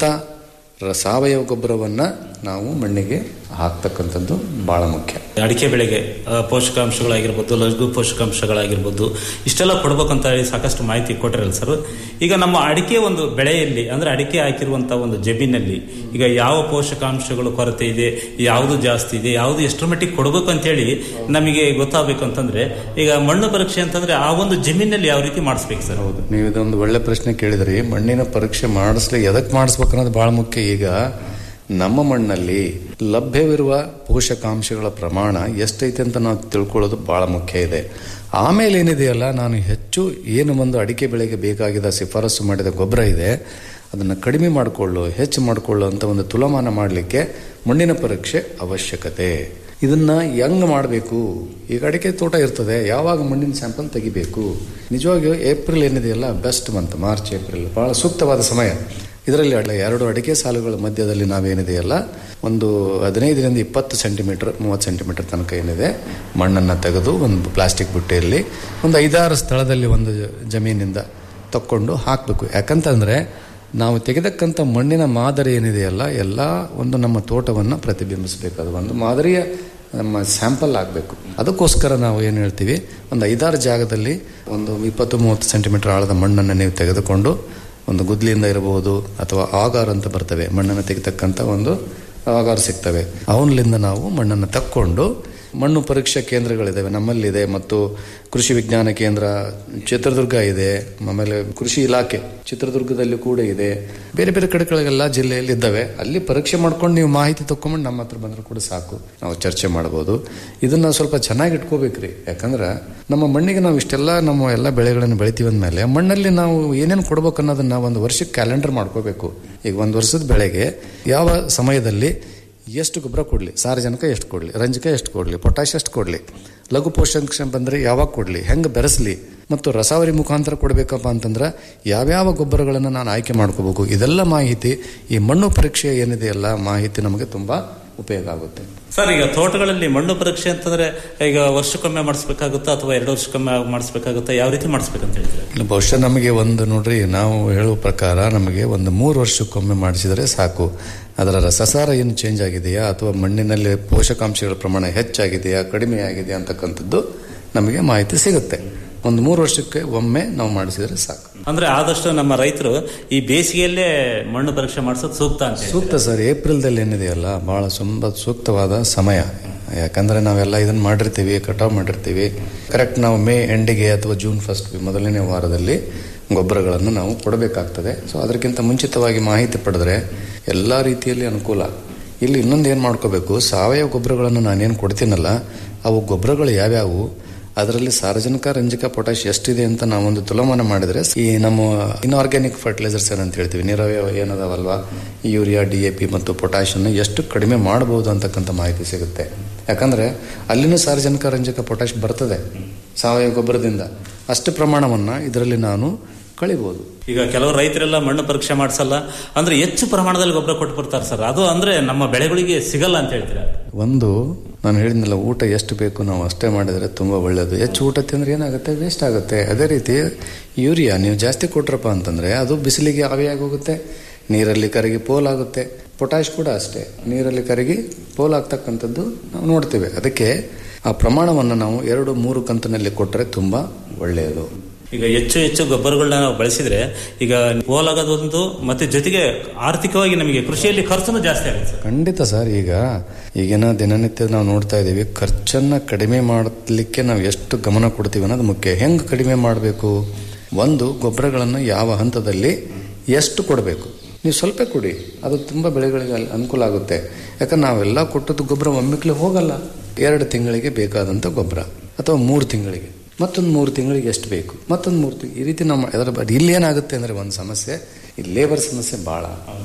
ಸಾವಯವ ಗೊಬ್ಬರವನ್ನು ನಾವು ಮಣ್ಣಿಗೆ ಹಾಕ್ತಕ್ಕಂಥದ್ದು ಬಹಳ ಮುಖ್ಯ
ಅಡಿಕೆ ಬೆಳೆಗೆ ಪೋಷಕಾಂಶಗಳಾಗಿರ್ಬೋದು ಲಘು ಪೋಷಕಾಂಶಗಳಾಗಿರ್ಬೋದು ಇಷ್ಟೆಲ್ಲ ಕೊಡ್ಬೇಕಂತ ಹೇಳಿ ಸಾಕಷ್ಟು ಮಾಹಿತಿ ಕೊಟ್ಟಿರಲ್ಲ ಸರ್ ಈಗ ನಮ್ಮ ಅಡಿಕೆ ಒಂದು ಬೆಳೆಯಲ್ಲಿ ಅಂದ್ರೆ ಅಡಿಕೆ ಹಾಕಿರುವಂತ ಒಂದು ಜಮೀನಲ್ಲಿ ಈಗ ಯಾವ ಪೋಷಕಾಂಶಗಳು ಕೊರತೆ ಇದೆ ಯಾವುದು ಜಾಸ್ತಿ ಇದೆ ಯಾವುದು ಎಷ್ಟರ ಮಟ್ಟಿಗೆ ಕೊಡಬೇಕು ಅಂತ ಹೇಳಿ ನಮಗೆ ಗೊತ್ತಾಗಬೇಕು ಅಂತಂದ್ರೆ ಈಗ ಮಣ್ಣು ಪರೀಕ್ಷೆ ಅಂತಂದ್ರೆ ಆ ಒಂದು ಜಮೀನಲ್ಲಿ ಯಾವ ರೀತಿ ಮಾಡಿಸ್ಬೇಕು ಸರ್
ಹೌದು ನೀವು ಇದೊಂದು ಒಳ್ಳೆ ಪ್ರಶ್ನೆ ಕೇಳಿದ್ರಿ ಮಣ್ಣಿನ ಪರೀಕ್ಷೆ ಮಾಡಿಸ್ಲಿಕ್ಕೆ ಎದಕ್ಕೆ ಮಾಡಿಸ್ಬೇಕು ಅನ್ನೋದು ಬಹಳ ಮುಖ್ಯ ಈಗ ನಮ್ಮ ಮಣ್ಣಲ್ಲಿ ಲಭ್ಯವಿರುವ ಪೋಷಕಾಂಶಗಳ ಪ್ರಮಾಣ ಎಷ್ಟೈತೆ ಅಂತ ನಾವು ತಿಳ್ಕೊಳ್ಳೋದು ಬಹಳ ಮುಖ್ಯ ಇದೆ ಆಮೇಲೆ ಏನಿದೆಯಲ್ಲ ನಾನು ಹೆಚ್ಚು ಏನು ಒಂದು ಅಡಿಕೆ ಬೆಳೆಗೆ ಬೇಕಾಗಿದ್ದ ಶಿಫಾರಸು ಮಾಡಿದ ಗೊಬ್ಬರ ಇದೆ ಅದನ್ನು ಕಡಿಮೆ ಮಾಡಿಕೊಳ್ಳು ಹೆಚ್ಚು ಮಾಡಿಕೊಳ್ಳು ಅಂತ ಒಂದು ತುಲಮಾನ ಮಾಡಲಿಕ್ಕೆ ಮಣ್ಣಿನ ಪರೀಕ್ಷೆ ಅವಶ್ಯಕತೆ ಇದನ್ನ ಹೆಂಗ್ ಮಾಡಬೇಕು ಈಗ ಅಡಿಕೆ ತೋಟ ಇರ್ತದೆ ಯಾವಾಗ ಮಣ್ಣಿನ ಸ್ಯಾಂಪಲ್ ತೆಗಿಬೇಕು ನಿಜವಾಗಿಯೂ ಏಪ್ರಿಲ್ ಏನಿದೆಯಲ್ಲ ಬೆಸ್ಟ್ ಮಂತ್ ಮಾರ್ಚ್ ಏಪ್ರಿಲ್ ಬಹಳ ಸೂಕ್ತವಾದ ಸಮಯ ಇದರಲ್ಲಿ ಎರಡು ಅಡಿಕೆ ಸಾಲುಗಳ ಮಧ್ಯದಲ್ಲಿ ನಾವೇನಿದೆಯಲ್ಲ ಒಂದು ಹದಿನೈದರಿಂದ ಇಪ್ಪತ್ತು ಸೆಂಟಿಮೀಟರ್ ಮೂವತ್ತು ಸೆಂಟಿಮೀಟರ್ ತನಕ ಏನಿದೆ ಮಣ್ಣನ್ನು ತೆಗೆದು ಒಂದು ಪ್ಲಾಸ್ಟಿಕ್ ಬುಟ್ಟೆಯಲ್ಲಿ ಒಂದು ಐದಾರು ಸ್ಥಳದಲ್ಲಿ ಒಂದು ಜಮೀನಿಂದ ತಕ್ಕೊಂಡು ಹಾಕಬೇಕು ಯಾಕಂತಂದ್ರೆ ನಾವು ತೆಗೆದಕ್ಕಂಥ ಮಣ್ಣಿನ ಮಾದರಿ ಏನಿದೆಯಲ್ಲ ಎಲ್ಲ ಒಂದು ನಮ್ಮ ತೋಟವನ್ನು ಪ್ರತಿಬಿಂಬಿಸಬೇಕು ಅದು ಒಂದು ಮಾದರಿಯ ನಮ್ಮ ಸ್ಯಾಂಪಲ್ ಆಗಬೇಕು ಅದಕ್ಕೋಸ್ಕರ ನಾವು ಏನು ಹೇಳ್ತೀವಿ ಒಂದು ಐದಾರು ಜಾಗದಲ್ಲಿ ಒಂದು ಇಪ್ಪತ್ತು ಮೂವತ್ತು ಸೆಂಟಿಮೀಟರ್ ಆಳದ ಮಣ್ಣನ್ನು ನೀವು ತೆಗೆದುಕೊಂಡು ಒಂದು ಗುದ್ಲಿಯಿಂದ ಇರಬಹುದು ಅಥವಾ ಆಗಾರ್ ಅಂತ ಬರ್ತವೆ ಮಣ್ಣನ್ನು ತೆಗಿತಕ್ಕಂಥ ಒಂದು ಆಗಾರ್ ಸಿಗ್ತವೆ ಅವನಲ್ಲಿಂದ ನಾವು ಮಣ್ಣನ್ನು ತಕ್ಕೊಂಡು ಮಣ್ಣು ಪರೀಕ್ಷಾ ಕೇಂದ್ರಗಳಿದ್ದಾವೆ ನಮ್ಮಲ್ಲಿದೆ ಮತ್ತು ಕೃಷಿ ವಿಜ್ಞಾನ ಕೇಂದ್ರ ಚಿತ್ರದುರ್ಗ ಇದೆ ಆಮೇಲೆ ಕೃಷಿ ಇಲಾಖೆ ಚಿತ್ರದುರ್ಗದಲ್ಲಿ ಕೂಡ ಇದೆ ಬೇರೆ ಬೇರೆ ಕಡೆಗಳಿಗೆಲ್ಲ ಜಿಲ್ಲೆಯಲ್ಲಿ ಇದ್ದಾವೆ ಅಲ್ಲಿ ಪರೀಕ್ಷೆ ಮಾಡ್ಕೊಂಡು ನೀವು ಮಾಹಿತಿ ತಕೊಂಡ್ಬಂದು ನಮ್ಮ ಹತ್ರ ಬಂದ್ರೆ ಕೂಡ ಸಾಕು ನಾವು ಚರ್ಚೆ ಮಾಡ್ಬೋದು ಇದನ್ನ ಸ್ವಲ್ಪ ಚೆನ್ನಾಗಿ ಇಟ್ಕೋಬೇಕ್ರಿ ಯಾಕಂದ್ರೆ ನಮ್ಮ ಮಣ್ಣಿಗೆ ನಾವು ಇಷ್ಟೆಲ್ಲ ನಮ್ಮ ಎಲ್ಲ ಬೆಳೆಗಳನ್ನು ಬೆಳಿತೀವಿ ಅಂದಮೇಲೆ ಮಣ್ಣಲ್ಲಿ ನಾವು ಏನೇನು ಕೊಡ್ಬೇಕು ಅನ್ನೋದನ್ನ ಒಂದು ವರ್ಷಕ್ಕೆ ಕ್ಯಾಲೆಂಡರ್ ಮಾಡ್ಕೋಬೇಕು ಈಗ ಒಂದು ವರ್ಷದ ಬೆಳೆಗೆ ಯಾವ ಸಮಯದಲ್ಲಿ ಎಷ್ಟು ಗೊಬ್ಬರ ಕೊಡಲಿ ಸಾರಜನಕ ಎಷ್ಟು ಕೊಡಲಿ ರಂಜಕ ಎಷ್ಟು ಕೊಡಲಿ ಪೊಟ್ಯಾಶ್ ಎಷ್ಟು ಕೊಡಲಿ ಲಘು ಪೋಷಕಾಂಶ ಬಂದರೆ ಯಾವಾಗ ಕೊಡಲಿ ಹೆಂಗೆ ಬೆರೆಸಲಿ ಮತ್ತು ರಸಾವರಿ ಮುಖಾಂತರ ಕೊಡಬೇಕಪ್ಪ ಅಂತಂದ್ರೆ ಯಾವ್ಯಾವ ಗೊಬ್ಬರಗಳನ್ನು ನಾನು ಆಯ್ಕೆ ಮಾಡ್ಕೋಬೇಕು ಇದೆಲ್ಲ ಮಾಹಿತಿ ಈ ಮಣ್ಣು ಪರೀಕ್ಷೆ ಏನಿದೆಯಲ್ಲ ಮಾಹಿತಿ ನಮಗೆ ತುಂಬ ಉಪಯೋಗ ಆಗುತ್ತೆ
ಸರ್ ಈಗ ತೋಟಗಳಲ್ಲಿ ಮಣ್ಣು ಪರೀಕ್ಷೆ ಅಂತಂದ್ರೆ ಈಗ ವರ್ಷಕ್ಕೊಮ್ಮೆ ಮಾಡಿಸ್ಬೇಕಾಗುತ್ತಾ ಅಥವಾ ಎರಡು ವರ್ಷಕ್ಕೊಮ್ಮೆ ಮಾಡಿಸ್ಬೇಕಾಗುತ್ತಾ ಯಾವ ರೀತಿ ಮಾಡಿಸ್ಬೇಕಂತ ಹೇಳ್ತೀರಾ
ಇಲ್ಲ ಬಹುಶಃ ನಮಗೆ ಒಂದು ನೋಡ್ರಿ ನಾವು ಹೇಳುವ ಪ್ರಕಾರ ನಮಗೆ ಒಂದು ಮೂರು ವರ್ಷಕ್ಕೊಮ್ಮೆ ಮಾಡಿಸಿದರೆ ಸಾಕು ಅದರ ರಸಸಾರ ಏನು ಚೇಂಜ್ ಆಗಿದೆಯಾ ಅಥವಾ ಮಣ್ಣಿನಲ್ಲಿ ಪೋಷಕಾಂಶಗಳ ಪ್ರಮಾಣ ಹೆಚ್ಚಾಗಿದೆಯಾ ಕಡಿಮೆ ಆಗಿದೆಯಾ ಅಂತಕ್ಕಂಥದ್ದು ನಮಗೆ ಮಾಹಿತಿ ಸಿಗುತ್ತೆ ಒಂದು ಮೂರು ವರ್ಷಕ್ಕೆ ಒಮ್ಮೆ ನಾವು ಮಾಡಿಸಿದರೆ ಸಾಕು
ಅಂದ್ರೆ ಆದಷ್ಟು ನಮ್ಮ ರೈತರು ಈ ಬೇಸಿಗೆಯಲ್ಲೇ ಮಣ್ಣು ಪರೀಕ್ಷೆ ಮಾಡಿಸೋದು ಸೂಕ್ತ ಅಂತ ಹೇಳ್ತೀರಾ?
ಸೂಕ್ತ ಸರ್ ಏಪ್ರಿಲ್ದಲ್ಲಿ ಏನಿದೆಯಲ್ಲ ಬಹಳ ತುಂಬ ಸೂಕ್ತವಾದ ಸಮಯ ಯಾಕಂದ್ರೆ ನಾವೆಲ್ಲ ಇದನ್ನ ಮಾಡಿರ್ತೀವಿ ಕಟಾವ್ ಮಾಡಿರ್ತೀವಿ ಕರೆಕ್ಟ್ ನಾವು ಮೇ ಎಂಡಿಗೆ ಅಥವಾ ಜೂನ್ ಫಸ್ಟ್ ಮೊದಲನೇ ವಾರದಲ್ಲಿ ಗೊಬ್ಬರಗಳನ್ನು ನಾವು ಕೊಡಬೇಕಾಗ್ತದೆ ಸೊ ಅದಕ್ಕಿಂತ ಮುಂಚಿತವಾಗಿ ಮಾಹಿತಿ ಪಡೆದ್ರೆ ಎಲ್ಲ ರೀತಿಯಲ್ಲಿ ಅನುಕೂಲ ಇಲ್ಲಿ ಇನ್ನೊಂದು ಏನು ಮಾಡ್ಕೋಬೇಕು ಸಾವಯವ ಗೊಬ್ಬರಗಳನ್ನು ನಾನೇನು ಕೊಡ್ತೀನಲ್ಲ ಅವು ಗೊಬ್ಬರಗಳು ಯಾವ್ಯಾವು ಅದರಲ್ಲಿ ಸಾರಜನಕ ರಂಜಕ ಪೊಟ್ಯಾಶ್ ಎಷ್ಟಿದೆ ಅಂತ ನಾವೊಂದು ತುಲಮಾನ ಮಾಡಿದ್ರೆ ಈ ನಮ್ಮ ಇನ್ಆರ್ಗ್ಯಾನಿಕ್ ಫರ್ಟಿಲೈಸರ್ಸ್ ಏನಂತ ಹೇಳ್ತೀವಿ ನಿರವಯವ ಏನದಾವಲ್ವಾ ಯೂರಿಯಾ ಡಿ ಎ ಪಿ ಮತ್ತು ಪೊಟ್ಯಾಶ್ ಅನ್ನು ಎಷ್ಟು ಕಡಿಮೆ ಮಾಡಬಹುದು ಅಂತಕ್ಕಂಥ ಮಾಹಿತಿ ಸಿಗುತ್ತೆ ಯಾಕಂದ್ರೆ ಅಲ್ಲಿನೂ ಸಾರಜನಕ ರಂಜಕ ಪೊಟ್ಯಾಶ್ ಬರ್ತದೆ ಸಾವಯವ ಗೊಬ್ಬರದಿಂದ ಅಷ್ಟು ಪ್ರಮಾಣವನ್ನ ಇದರಲ್ಲಿ ನಾನು ಕಳಿಬಹುದು
ಈಗ ಕೆಲವು ರೈತರೆಲ್ಲ ಮಣ್ಣು ಪರೀಕ್ಷೆ ಮಾಡಿಸಲ್ಲ ಅಂದ್ರೆ ಹೆಚ್ಚು ಪ್ರಮಾಣದಲ್ಲಿ ಗೊಬ್ಬರ ಕೊಟ್ಟು ಬರ್ತಾರೆ ಸರ್ ಅದು ಅಂದ್ರೆ ನಮ್ಮ ಬೆಳೆಗಳಿಗೆ ಸಿಗಲ್ಲ ಅಂತ ಹೇಳ್ತೀರಾ
ಒಂದು ನಾನು ಹೇಳಿದ್ನಲ್ಲ ಊಟ ಎಷ್ಟು ಬೇಕು ನಾವು ಅಷ್ಟೇ ಮಾಡಿದರೆ ತುಂಬ ಒಳ್ಳೆಯದು ಹೆಚ್ಚು ಊಟ ತಿಂದ್ರೆ ಏನಾಗುತ್ತೆ ವೇಸ್ಟ್ ಆಗುತ್ತೆ ಅದೇ ರೀತಿ ಯೂರಿಯಾ ನೀವು ಜಾಸ್ತಿ ಕೊಟ್ರಪ್ಪ ಅಂತಂದ್ರೆ ಅದು ಬಿಸಿಲಿಗೆ ಆವಿಯಾಗಿ ಹೋಗುತ್ತೆ ನೀರಲ್ಲಿ ಕರಗಿ ಪೋಲಾಗುತ್ತೆ ಪೊಟ್ಯಾಶ್ ಕೂಡ ಅಷ್ಟೇ ನೀರಲ್ಲಿ ಕರಗಿ ಪೋಲಾಗ್ತಕ್ಕಂಥದ್ದು ನಾವು ನೋಡ್ತೇವೆ ಅದಕ್ಕೆ ಆ ಪ್ರಮಾಣವನ್ನು ನಾವು ಎರಡು ಮೂರು ಕಂತಿನಲ್ಲಿ ಕೊಟ್ಟರೆ ತುಂಬ ಒಳ್ಳೆಯದು
ಈಗ ಹೆಚ್ಚು ಹೆಚ್ಚು ಗೊಬ್ಬರಗಳನ್ನ ನಾವು ಬಳಸಿದ್ರೆ ಈಗ ಹೋಲಾಗೋದೊಂದು ಮತ್ತೆ ಜೊತೆಗೆ ಆರ್ಥಿಕವಾಗಿ ನಮಗೆ ಕೃಷಿಯಲ್ಲಿ ಖರ್ಚುನು ಜಾಸ್ತಿ ಆಗುತ್ತೆ ಸರ್
ಖಂಡಿತ ಸರ್ ಈಗ ಈಗಿನ ದಿನನಿತ್ಯ ನಾವು ನೋಡ್ತಾ ಇದ್ದೀವಿ ಖರ್ಚನ್ನ ಕಡಿಮೆ ಮಾಡಲಿಕ್ಕೆ ನಾವು ಎಷ್ಟು ಗಮನ ಕೊಡ್ತೀವಿ ಅನ್ನೋದು ಮುಖ್ಯ ಹೆಂಗೆ ಕಡಿಮೆ ಮಾಡಬೇಕು ಒಂದು ಗೊಬ್ಬರಗಳನ್ನು ಯಾವ ಹಂತದಲ್ಲಿ ಎಷ್ಟು ಕೊಡಬೇಕು ನೀವು ಸ್ವಲ್ಪ ಕೊಡಿ ಅದು ತುಂಬ ಬೆಳೆಗಳಿಗೆ ಅಲ್- ಅನುಕೂಲ ಆಗುತ್ತೆ ಯಾಕಂದ್ರೆ ನಾವೆಲ್ಲ ಕೊಟ್ಟದ್ದು ಗೊಬ್ಬರ ಒಮ್ಮಿಕ್ಲೆ ಹೋಗಲ್ಲ ಎರಡು ತಿಂಗಳಿಗೆ ಬೇಕಾದಂಥ ಗೊಬ್ಬರ ಅಥವಾ ಮೂರು ತಿಂಗಳಿಗೆ ಮತ್ತೊಂದು ಮೂರು ತಿಂಗಳಿಗೆ ಎಷ್ಟು ಬೇಕು ಮತ್ತೊಂದು ಮೂರು ತಿಂಗಳು ಈ ರೀತಿ ನಮ್ಮ ಅದರ ಬಟ್ ಇಲ್ಲಿ ಏನಾಗುತ್ತೆ ಅಂದರೆ ಒಂದು ಸಮಸ್ಯೆ ಈ ಲೇಬರ್ ಸಮಸ್ಯೆ ಭಾಳ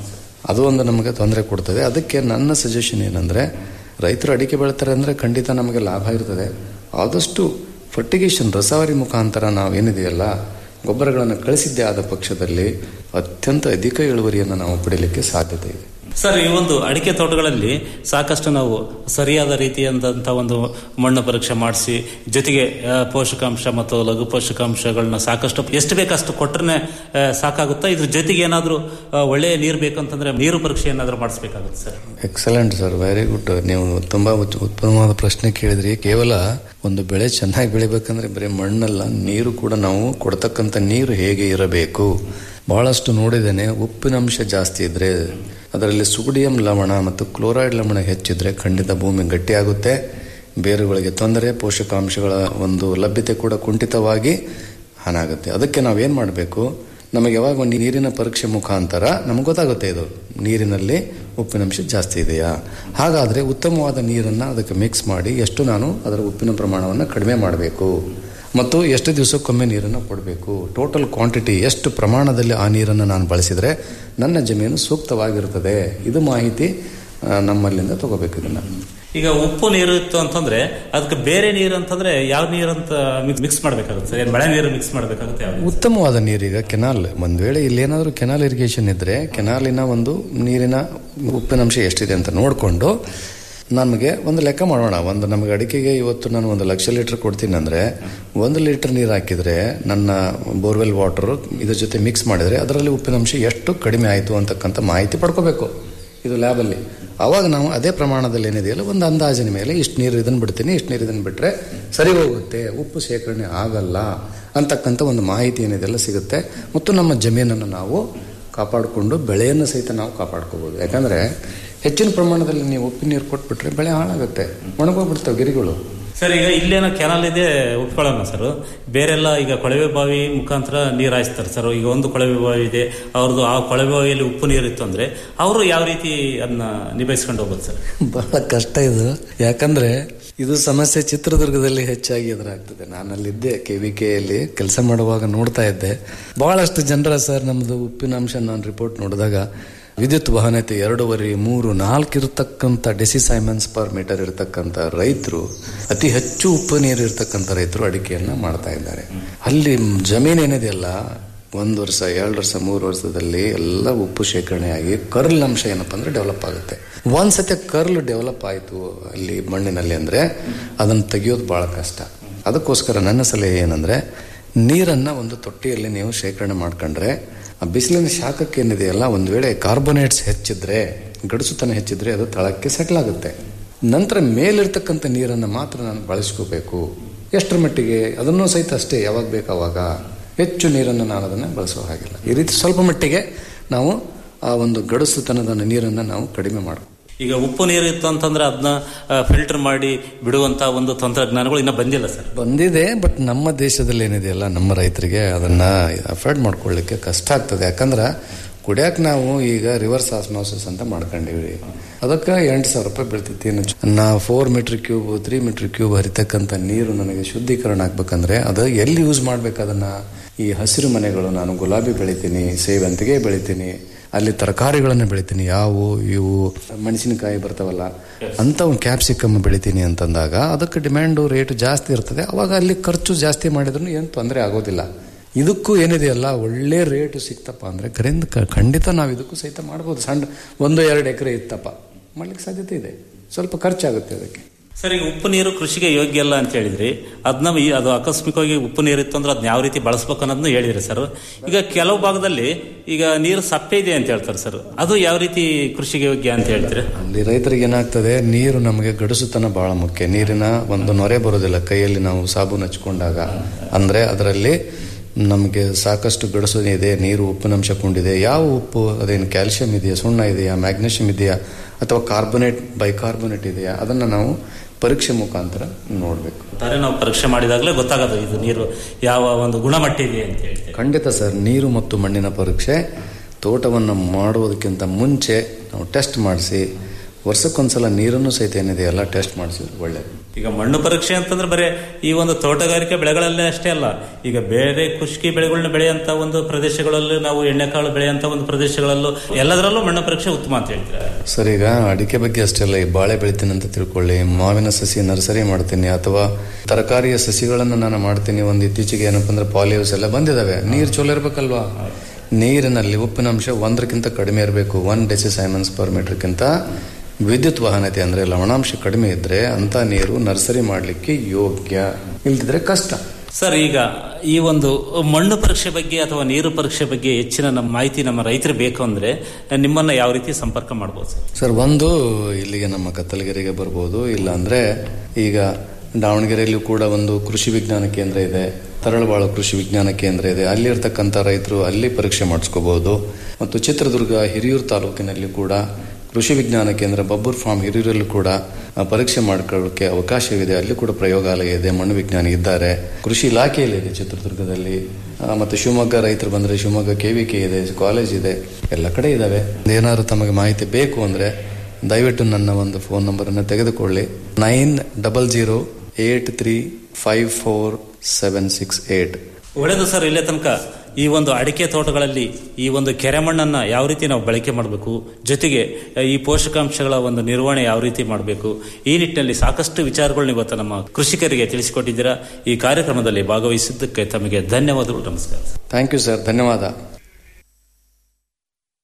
ಅದು ಒಂದು ನಮಗೆ ತೊಂದರೆ ಕೊಡ್ತದೆ ಅದಕ್ಕೆ ನನ್ನ ಸಜೆಷನ್ ಏನಂದರೆ ರೈತರು ಅಡಿಕೆ ಬೆಳಿತಾರೆ ಅಂದರೆ ಖಂಡಿತ ನಮಗೆ ಲಾಭ ಇರ್ತದೆ ಆದಷ್ಟು ಫರ್ಟಿಗೇಷನ್ ರಸಾವರಿ ಮುಖಾಂತರ ನಾವೇನಿದೆಯಲ್ಲ ಗೊಬ್ಬರಗಳನ್ನು ಕಳಿಸಿದ್ದೇ ಆದ ಪಕ್ಷದಲ್ಲಿ ಅತ್ಯಂತ ಅಧಿಕ ಇಳುವರಿಯನ್ನು ನಾವು ಪಡೀಲಿಕ್ಕೆ ಸಾಧ್ಯತೆ ಇದೆ
ಸರ್ ಈ ಒಂದು ಅಡಿಕೆ ತೋಟಗಳಲ್ಲಿ ಸಾಕಷ್ಟು ನಾವು ಸರಿಯಾದ ರೀತಿಯಾದಂಥ ಒಂದು ಮಣ್ಣು ಪರೀಕ್ಷೆ ಮಾಡಿಸಿ ಜೊತೆಗೆ ಆ, ಪೋಷಕಾಂಶ ಮತ್ತು ಲಘು ಪೋಷಕಾಂಶಗಳನ್ನ ಸಾಕಷ್ಟು ಎಷ್ಟು ಬೇಕಷ್ಟು ಕೊಟ್ಟರೆ ಸಾಕಾಗುತ್ತಾ ಇದ್ರ ಜೊತೆಗೆ ಏನಾದರೂ ಒಳ್ಳೆಯ ನೀರು ಬೇಕಂತಂದ್ರೆ ನೀರು ಪರೀಕ್ಷೆ ಏನಾದರೂ ಮಾಡಿಸ್ಬೇಕಾಗುತ್ತೆ sir
excellent sir very good ನೀವು ತುಂಬಾ ಉತ್- ಉತ್ತಮವಾದ ಪ್ರಶ್ನೆ ಕೇಳಿದ್ರಿ ಕೇವಲ ಒಂದು ಬೆಳೆ ಚೆನ್ನಾಗಿ ಬೆಳಿಬೇಕಂದ್ರೆ ಬರೀ ಮಣ್ಣಲ್ಲ ನೀರು ಕೂಡ ನಾವು ಕೊಡ್ತಕ್ಕಂಥ ನೀರು ಹೇಗೆ ಇರಬೇಕು ಬಹಳಷ್ಟು ನೋಡಿದ್ದೇನೆ ಉಪ್ಪಿನಂಶ ಜಾಸ್ತಿ ಇದ್ರೆ ಅದರಲ್ಲಿ ಸುಡಿಯಂ ಲವಣ ಮತ್ತು ಕ್ಲೋರೈಡ್ ಲವಣ ಹೆಚ್ಚಿದ್ರೆ ಖಂಡಿತ ಭೂಮಿ ಗಟ್ಟಿಯಾಗುತ್ತೆ ಬೇರುಗಳಿಗೆ ತೊಂದರೆ ಪೋಷಕಾಂಶಗಳ ಒಂದು ಲಭ್ಯತೆ ಕೂಡ ಕುಂಠಿತವಾಗಿ ಹಾನಾಗುತ್ತೆ ಅದಕ್ಕೆ ನಾವೇನು ಮಾಡಬೇಕು ನಮಗೆ ಯಾವಾಗ ಒಂದು ನೀರಿನ ಪರೀಕ್ಷೆ ಮುಖಾಂತರ ನಮಗೆ ಗೊತ್ತಾಗುತ್ತೆ ಇದು ನೀರಿನಲ್ಲಿ ಉಪ್ಪಿನಂಶ ಜಾಸ್ತಿ ಇದೆಯಾ ಹಾಗಾದರೆ ಉತ್ತಮವಾದ ನೀರನ್ನು ಅದಕ್ಕೆ ಮಿಕ್ಸ್ ಮಾಡಿ ಎಷ್ಟು ನಾನು ಅದರ ಉಪ್ಪಿನ ಪ್ರಮಾಣವನ್ನು ಕಡಿಮೆ ಮಾಡಬೇಕು ಮತ್ತು ಎಷ್ಟು ದಿವಸಕ್ಕೊಮ್ಮೆ ನೀರನ್ನು ಕೊಡಬೇಕು ಟೋಟಲ್ ಕ್ವಾಂಟಿಟಿ ಎಷ್ಟು ಪ್ರಮಾಣದಲ್ಲಿ ಆ ನೀರನ್ನು ನಾನು ಬಳಸಿದರೆ ನನ್ನ ಜಮೀನು ಸೂಕ್ತವಾಗಿರುತ್ತದೆ ಇದು ಮಾಹಿತಿ ಆ, ನಮ್ಮಲ್ಲಿಂದ ತಗೋಬೇಕು ಇದನ್ನು
ಈಗ ಉಪ್ಪು ನೀರು ಇತ್ತು ಅಂತಂದ್ರೆ ಅದಕ್ಕೆ ಬೇರೆ ನೀರು ಅಂತಂದ್ರೆ ಯಾವ ನೀರು ಅಂತ ಮಿಕ್ಸ್ ಮಾಡ್ಬೇಕಾಗುತ್ತೆ ಸರ್ ಏನ್ ಮಳೆ ನೀರು ಮಿಕ್ಸ್ ಮಾಡ್ಬೇಕಾಗುತ್ತೆ ಯಾವ
ಉತ್ತಮವಾದ ನೀರೀಗ ಕೆನಾಲ್ ಒಂದು ವೇಳೆ ಇಲ್ಲೇನಾದರೂ ಕೆನಾಲ್ ಇರಿಗೇಷನ್ ಇದ್ರೆ ಕೆನಾಲಿನ ಒಂದು ನೀರಿನ ಉಪ್ಪಿನಂಶ ಎಷ್ಟಿದೆ ಅಂತ ನೋಡಿಕೊಂಡು ನಮಗೆ ಒಂದು ಲೆಕ್ಕ ಮಾಡೋಣ ಒಂದು ನಮಗೆ ಅಡಿಕೆಗೆ ಇವತ್ತು ನಾನು ಒಂದು ಲಕ್ಷ ಲೀಟರ್ ಕೊಡ್ತೀನಿ ಅಂದರೆ ಒಂದು ಲೀಟರ್ ನೀರು ಹಾಕಿದರೆ ನನ್ನ ಬೋರ್ವೆಲ್ ವಾಟರ್ ಇದ್ರ ಜೊತೆ ಮಿಕ್ಸ್ ಮಾಡಿದರೆ ಅದರಲ್ಲಿ ಉಪ್ಪಿನಂಶ ಎಷ್ಟು ಕಡಿಮೆ ಆಯಿತು ಅಂತಕ್ಕಂಥ ಮಾಹಿತಿ ಪಡ್ಕೋಬೇಕು ಇದು ಲ್ಯಾಬಲ್ಲಿ ಅವಾಗ ನಾವು ಅದೇ ಪ್ರಮಾಣದಲ್ಲಿ ಏನಿದೆಯಲ್ಲ ಒಂದು ಅಂದಾಜಿನ ಮೇಲೆ ಇಷ್ಟು ನೀರು ಇದನ್ನು ಬಿಡ್ತೀನಿ ಇಷ್ಟು ನೀರು ಇದನ್ನು ಬಿಟ್ಟರೆ ಸರಿ ಹೋಗುತ್ತೆ ಉಪ್ಪು ಶೇಖರಣೆ ಆಗಲ್ಲ ಅಂತಕ್ಕಂಥ ಒಂದು ಮಾಹಿತಿ ಏನಿದೆಲ್ಲ ಸಿಗುತ್ತೆ ಮತ್ತು ನಮ್ಮ ಜಮೀನನ್ನು ನಾವು ಕಾಪಾಡಿಕೊಂಡು ಬೆಳೆಯನ್ನು ಸಹಿತ ನಾವು ಕಾಪಾಡ್ಕೋಬೋದು ಯಾಕಂದರೆ ಹೆಚ್ಚಿನ ಪ್ರಮಾಣದಲ್ಲಿ ನೀವು ಉಪ್ಪಿನ ನೀರು ಕೊಟ್ಬಿಟ್ರೆ ಬೆಳೆ ಹಾಳಾಗುತ್ತೆ ಒಣಗೋಗ್ಬಿಡ್ತಾವೆ ಗಿರಿಗಳು
ಸರ್ ಈಗ ಇಲ್ಲೇನೋ ಕೆನಾಲ್ ಇದೆ ಉಟ್ಕೊಳ್ಳೋಣ ಸರ್ ಬೇರೆಲ್ಲ ಈಗ ಕೊಳವೆ ಬಾವಿ ಮುಖಾಂತರ ನೀರು ಹಾಯಿಸ್ತಾರೆ ಸರ್ ಈಗ ಒಂದು ಕೊಳವೆ ಬಾವಿ ಇದೆ ಅವ್ರದ್ದು ಆ ಕೊಳವೆ ಬಾವಿಯಲ್ಲಿ ಉಪ್ಪು ನೀರು ಇತ್ತು ಅಂದ್ರೆ ಅವರು ಯಾವ ರೀತಿ ಅದನ್ನ ನಿಭಾಯಿಸ್ಕೊಂಡು ಹೋಗೋದು ಸರ್
ಬಹಳ ಕಷ್ಟ ಇದು ಯಾಕಂದ್ರೆ ಇದು ಸಮಸ್ಯೆ ಚಿತ್ರದುರ್ಗದಲ್ಲಿ ಹೆಚ್ಚಾಗಿ ಎದುರಾಗ್ತದೆ ನಾನು ಅಲ್ಲಿದ್ದೆ ಕೆ ವಿ ಕೆಯಲ್ಲಿ ಕೆಲಸ ಮಾಡುವಾಗ ನೋಡ್ತಾ ಇದ್ದೆ ಬಹಳಷ್ಟು ಜನರ ಸರ್ ನಮ್ದು ಉಪ್ಪಿನ ಅಂಶ ನಾನು ರಿಪೋರ್ಟ್ ನೋಡಿದಾಗ ವಿದ್ಯುತ್ ವಾಹನತೆ ಎರಡೂವರೆ ಮೂರು ನಾಲ್ಕು ಇರತಕ್ಕಂಥ ಡೆಸಿಸೈಮನ್ಸ್ ಪರ್ ಮೀಟರ್ ಇರತಕ್ಕಂಥ ರೈತರು ಅತಿ ಹೆಚ್ಚು ಉಪ್ಪು ನೀರು ಇರತಕ್ಕಂಥ ರೈತರು ಅಡಿಕೆಯನ್ನ ಮಾಡ್ತಾ ಇದ್ದಾರೆ ಅಲ್ಲಿ ಜಮೀನು ಏನಿದೆಯಲ್ಲ ಒಂದು ವರ್ಷ ಎರಡು ವರ್ಷ ಮೂರು ವರ್ಷದಲ್ಲಿ ಎಲ್ಲ ಉಪ್ಪು ಶೇಖರಣೆಯಾಗಿ ಕರ್ಲ್ ಅಂಶ ಏನಪ್ಪ ಅಂದ್ರೆ ಡೆವಲಪ್ ಆಗುತ್ತೆ ಒಂದ್ಸತಿ ಕರ್ಲ್ ಡೆವಲಪ್ ಆಯಿತು ಅಲ್ಲಿ ಮಣ್ಣಿನಲ್ಲಿ ಅಂದ್ರೆ ಅದನ್ನು ತೆಗೆಯೋದು ಬಹಳ ಕಷ್ಟ ಅದಕ್ಕೋಸ್ಕರ ನನ್ನ ಸಲಹೆ ಏನಂದ್ರೆ ನೀರನ್ನ ಒಂದು ತೊಟ್ಟಿಯಲ್ಲಿ ನೀವು ಶೇಖರಣೆ ಮಾಡ್ಕೊಂಡ್ರೆ ಆ ಬಿಸಿಲಿನ ಶಾಖಕ್ಕೆ ಏನಿದೆಯಲ್ಲ ಒಂದು ವೇಳೆ ಕಾರ್ಬೋನೇಟ್ಸ್ ಹೆಚ್ಚಿದ್ರೆ ಗಡಸುತನ ಹೆಚ್ಚಿದ್ರೆ ಅದು ತಳಕ್ಕೆ ಸೆಟ್ಲ್ ಆಗುತ್ತೆ ನಂತರ ಮೇಲಿರ್ತಕ್ಕಂಥ ನೀರನ್ನು ಮಾತ್ರ ನಾನು ಬಳಸ್ಕೋಬೇಕು ಎಷ್ಟರ ಮಟ್ಟಿಗೆ ಅದನ್ನೂ ಸಹಿತ ಅಷ್ಟೇ ಯಾವಾಗ ಬೇಕು ಅವಾಗ ಹೆಚ್ಚು ನೀರನ್ನು ನಾನು ಅದನ್ನು ಬಳಸೋ ಹಾಗಿಲ್ಲ ಈ ರೀತಿ ಸ್ವಲ್ಪ ಮಟ್ಟಿಗೆ ನಾವು ಆ ಒಂದು ಗಡಸುತನದ ನೀರನ್ನು ನಾವು ಕಡಿಮೆ ಮಾಡಬೇಕು
ಈಗ ಉಪ್ಪು ನೀರು ಇತ್ತು ಅಂತಂದ್ರೆ ಅದನ್ನ ಫಿಲ್ಟರ್ ಮಾಡಿ ಬಿಡುವಂತ ಒಂದು ತಂತ್ರಜ್ಞಾನಗಳು ಇನ್ನ ಬಂದಿಲ್ಲ ಸರ್
ಬಂದಿದೆ ಬಟ್ ನಮ್ಮ ದೇಶದಲ್ಲಿ ಏನಿದೆಯಲ್ಲ ನಮ್ಮ ರೈತರಿಗೆ ಅದನ್ನ ಅಫೋರ್ಡ್ ಮಾಡ್ಕೊಳ್ಳಿಕ್ಕೆ ಕಷ್ಟ ಆಗ್ತದೆ ಯಾಕಂದ್ರೆ ಕುಡಿಯಕ್ ನಾವು ಈಗ ರಿವರ್ಸ್ ಆಸ್ಮಾಸಿಸ್ ಅಂತ ಮಾಡ್ಕೊಂಡಿವಿ ಅದಕ್ಕೆ ಎಂಟು ಸಾವಿರ ರೂಪಾಯಿ ಬೀಳ್ತೈತಿ ನಾ four metre cube three metre cube ಹರಿತಕ್ಕಂಥ ನೀರು ನನಗೆ ಶುದ್ಧೀಕರಣ ಆಗ್ಬೇಕಂದ್ರೆ ಅದು ಎಲ್ಲಿ ಯೂಸ್ ಮಾಡ್ಬೇಕು ಅದನ್ನ ಈ ಹಸಿರು ಮನೆಗಳು ನಾನು ಗುಲಾಬಿ ಬೆಳಿತೀನಿ ಸೇವಂತಿಗೆ ಬೆಳಿತೀನಿ ಅಲ್ಲಿ ತರಕಾರಿಗಳನ್ನು ಬೆಳಿತೀನಿ ಯಾವು ಇವು ಮೆಣಸಿನಕಾಯಿ ಬರ್ತಾವಲ್ಲ ಅಂತ ಒಂದು ಕ್ಯಾಪ್ಸಿಕಮ್ ಬೆಳಿತೀನಿ ಅಂತಂದಾಗ ಅದಕ್ಕೆ ಡಿಮ್ಯಾಂಡು ರೇಟ್ ಜಾಸ್ತಿ ಇರ್ತದೆ ಅವಾಗ ಅಲ್ಲಿ ಖರ್ಚು ಜಾಸ್ತಿ ಮಾಡಿದ್ರು ಏನು ತೊಂದರೆ ಆಗೋದಿಲ್ಲ ಇದಕ್ಕೂ ಏನಿದೆಯಲ್ಲ ಒಳ್ಳೆ ರೇಟ್ ಸಿಕ್ತಪ್ಪ ಅಂದ್ರೆ ಕರಿಂದ ಖಂಡಿತ ನಾವು ಇದಕ್ಕೂ ಸಹಿತ ಮಾಡ್ಬೋದು ಸಣ್ಣ ಒಂದು ಎರಡು ಎಕರೆ ಇತ್ತಪ್ಪ ಮಾಡ್ಲಿಕ್ಕೆ ಸಾಧ್ಯತೆ ಇದೆ ಸ್ವಲ್ಪ ಖರ್ಚಾಗುತ್ತೆ ಅದಕ್ಕೆ
ಸರ್ ಈಗ ಉಪ್ಪು ನೀರು ಕೃಷಿಗೆ ಯೋಗ್ಯ ಅಲ್ಲ ಅಂತ ಹೇಳಿದ್ರಿ ಅದನ್ನ ಈ- ಅದು ಆಕಸ್ಮಿಕವಾಗಿ ಉಪ್ಪು ನೀರು ಇತ್ತು ಅಂದ್ರೆ ಅದನ್ನ ಯಾವ ರೀತಿ ಬಳಸ್ಬೇಕು ಅನ್ನೋದನ್ನ ಹೇಳಿದ್ರಿ ಸರ್ ಈಗ ಕೆಲವು ಭಾಗದಲ್ಲಿ ಈಗ ನೀರು ಸಪ್ಪೆ ಇದೆ ಅಂತ ಹೇಳ್ತಾರೆ ಸರ್ ಅದು ಯಾವ ರೀತಿ ಕೃಷಿಗೆ ಯೋಗ್ಯ ಅಂತ ಹೇಳ್ತೀರಿ
ಅಲ್ಲಿ ರೈತರಿಗೆ ಏನಾಗ್ತದೆ ನೀರು ನಮಗೆ ಗಡಸುತನ ಬಹಳ ಮುಖ್ಯ ನೀರಿನ ಒಂದು ನೊರೆ ಬರೋದಿಲ್ಲ ಕೈಯಲ್ಲಿ ನಾವು ಸಾಬೂನು ಹಚ್ಕೊಂಡಾಗ ಅಂದ್ರೆ ಅದರಲ್ಲಿ ನಮಗೆ ಸಾಕಷ್ಟು ಗಡಸು ಇದೆ ನೀರು ಉಪ್ಪಿನಂಶ ಕೊಂಡಿದೆ ಯಾವ ಉಪ್ಪು ಅದೇನು ಕ್ಯಾಲ್ಸಿಯಂ ಇದೆಯಾ ಸುಣ್ಣ ಇದೆಯಾ ಮ್ಯಾಗ್ನೆಷಿಯಂ ಇದೆಯಾ ಅಥವಾ ಕಾರ್ಬೊನೇಟ್ ಬೈಕಾರ್ಬೊನೇಟ್ ಇದೆಯಾ ಅದನ್ನು ನಾವು ಪರೀಕ್ಷೆ ಮುಖಾಂತರ ನೋಡಬೇಕು
ತಾರೆ ನಾವು ಪರೀಕ್ಷೆ ಮಾಡಿದಾಗಲೇ ಗೊತ್ತಾಗೋದು ಇದು ನೀರು ಯಾವ ಒಂದು ಗುಣಮಟ್ಟ ಇದೆ ಅಂತ ಹೇಳಿ
ಖಂಡಿತ ಸರ್ ನೀರು ಮತ್ತು ಮಣ್ಣಿನ ಪರೀಕ್ಷೆ ತೋಟವನ್ನು ಮಾಡುವುದಕ್ಕಿಂತ ಮುಂಚೆ ನಾವು ಟೆಸ್ಟ್ ಮಾಡಿಸಿ ವರ್ಷಕ್ಕೊಂದ್ಸಲ ನೀರನ್ನು ಸಹಿತ ಏನಿದೆಯಲ್ಲ ಟೆಸ್ಟ್ ಮಾಡಿಸಿದ್ರೆ ಒಳ್ಳೆಯದು
ಈಗ ಮಣ್ಣು ಪರೀಕ್ಷೆ ಅಂತಂದ್ರೆ ಬರೀ ಈ ಒಂದು ತೋಟಗಾರಿಕೆ ಬೆಳೆಗಳಲ್ಲೇ ಅಷ್ಟೇ ಅಲ್ಲ ಈಗ ಬೇರೆ ಕೃಷಿ ಬೆಳೆಗಳನ್ನ ಬೆಳೆಯಂತ ಒಂದು ಪ್ರದೇಶಗಳಲ್ಲೂ ನಾವು ಎಣ್ಣೆಕಾಳು ಬೆಳೆಯಂತ ಒಂದು ಪ್ರದೇಶಗಳಲ್ಲೂ ಎಲ್ಲದರಲ್ಲೂ ಮಣ್ಣು ಪರೀಕ್ಷೆ ಉತ್ತಮ ಅಂತ ಹೇಳ್ತೀರಾ
ಸರ್ ಈಗ ಅಡಿಕೆ ಬಗ್ಗೆ ಅಷ್ಟೇ ಅಲ್ಲ ಈ ಬಾಳೆ ಬೆಳಿತೀನಿ ಅಂತ ತಿಳ್ಕೊಳ್ಳಿ ಮಾವಿನ ಸಸಿ ನರ್ಸರಿ ಮಾಡ್ತೀನಿ ಅಥವಾ ತರಕಾರಿಯ ಸಸಿಗಳನ್ನು ನಾನು ಮಾಡ್ತೀನಿ ಒಂದು ಇತ್ತೀಚೆಗೆ ಏನಪ್ಪ ಅಂದ್ರೆ ಪಾಲಿಯೋಸ್ ಎಲ್ಲ ಬಂದಿದಾವೆ ನೀರು ಚಲೋ ಇರ್ಬೇಕಲ್ವಾ ನೀರಿನಲ್ಲಿ ಉಪ್ಪಿನಂಶ ಒಂದಕ್ಕಿಂತ ಕಡಿಮೆ ಇರಬೇಕು ಒನ್ ಡೆಸಿಸೈಮನ್ಸ್ ಪರ್ ಮೀಟರ್ಗಿಂತ ವಿದ್ಯುತ್ ವಾಹನತೆ ಅಂದ್ರೆ ಲವಣಾಂಶ ಕಡಿಮೆ ಇದ್ರೆ ಅಂತ ನೀರು ನರ್ಸರಿ ಮಾಡಲಿಕ್ಕೆ ಯೋಗ್ಯ ಇಲ್ದಿದ್ರೆ ಕಷ್ಟ
ಸರ್ ಈಗ ಈ ಒಂದು ಮಣ್ಣು ಪರೀಕ್ಷೆ ಬಗ್ಗೆ ಅಥವಾ ನೀರು ಪರೀಕ್ಷೆ ಬಗ್ಗೆ ಹೆಚ್ಚಿನ ನಮ್ಮ ಮಾಹಿತಿ ನಮ್ಮ ರೈತರು ಬೇಕು ಅಂದ್ರೆ ನಿಮ್ಮನ್ನ ಯಾವ ರೀತಿ ಸಂಪರ್ಕ ಮಾಡ್ಬೋದು ಸರ್
ಸರ್ ಒಂದು ಇಲ್ಲಿಗೆ ನಮ್ಮ ಕತ್ತಲಗೆರೆಗೆ ಬರ್ಬೋದು ಇಲ್ಲ ಅಂದ್ರೆ ಈಗ ದಾವಣಗೆರೆಯಲ್ಲೂ ಕೂಡ ಒಂದು ಕೃಷಿ ವಿಜ್ಞಾನ ಕೇಂದ್ರ ಇದೆ ತರಳಬಾಳು ಕೃಷಿ ವಿಜ್ಞಾನ ಕೇಂದ್ರ ಇದೆ ಅಲ್ಲಿ ಇರ್ತಕ್ಕಂಥ ರೈತರು ಅಲ್ಲಿ ಪರೀಕ್ಷೆ ಮಾಡಿಸ್ಕೋಬಹುದು ಮತ್ತು ಚಿತ್ರದುರ್ಗ ಹಿರಿಯೂರು ತಾಲೂಕಿನಲ್ಲಿ ಕೂಡ ಕೃಷಿ ವಿಜ್ಞಾನ ಕೇಂದ್ರ ಬಬ್ಬೂರ್ ಫಾರ್ಮ್ ಹಿರಿಯೂರಲ್ಲೂ ಕೂಡ ಆ, ಪರೀಕ್ಷೆ ಮಾಡ್ಕೊಳ್ಳೋಕೆ ಅವಕಾಶವಿದೆ ಅಲ್ಲಿ ಕೂಡ ಪ್ರಯೋಗಾಲಯ ಇದೆ ಮಣ್ಣು ವಿಜ್ಞಾನಿ ಇದ್ದಾರೆ ಕೃಷಿ ಇಲಾಖೆಯಲ್ಲಿ ಇದೆ ಚಿತ್ರದುರ್ಗದಲ್ಲಿ ಆ, ಮತ್ತೆ ಶಿವಮೊಗ್ಗ ರೈತರು ಬಂದ್ರೆ ಶಿವಮೊಗ್ಗ ಕೆವಿಕೆ ಇದೆ ಕಾಲೇಜ್ ಇದೆ ಎಲ್ಲ ಕಡೆ ಇದಾವೆ ಏನಾದ್ರು ತಮಗೆ ಮಾಹಿತಿ ಬೇಕು ಅಂದ್ರೆ ದಯವಿಟ್ಟು ನನ್ನ ಒಂದು ಫೋನ್ ನಂಬರ್ ಅನ್ನು ತೆಗೆದುಕೊಳ್ಳಿ nine double zero eight three five four seven six eight
ಒಳ್ಳೆಯದು ಸರ್ ಇಲ್ಲೇ ತನಕ ಈ ಒಂದು ಅಡಿಕೆ ತೋಟಗಳಲ್ಲಿ ಈ ಒಂದು ಕೆರೆ ಮಣ್ಣನ್ನ ಯಾವ ರೀತಿ ನಾವು ಬಳಕೆ ಮಾಡಬೇಕು ಜೊತೆಗೆ ಅಹ್, ಈ ಪೋಷಕಾಂಶಗಳ ಒಂದು ನಿರ್ವಹಣೆ ಯಾವ ರೀತಿ ಮಾಡಬೇಕು ಈ ನಿಟ್ಟಿನಲ್ಲಿ ಸಾಕಷ್ಟು ವಿಚಾರಗಳನ್ನ ಇವತ್ತು ನಮ್ಮ ಕೃಷಿಕರಿಗೆ ತಿಳಿಸಿಕೊಟ್ಟಿದ್ದೀರಾ ಈ ಕಾರ್ಯಕ್ರಮದಲ್ಲಿ ಭಾಗವಹಿಸಿದ್ದಕ್ಕೆ ತಮಗೆ ಧನ್ಯವಾದಗಳು ನಮಸ್ಕಾರ
ಥ್ಯಾಂಕ್ ಯು ಸರ್ ಧನ್ಯವಾದ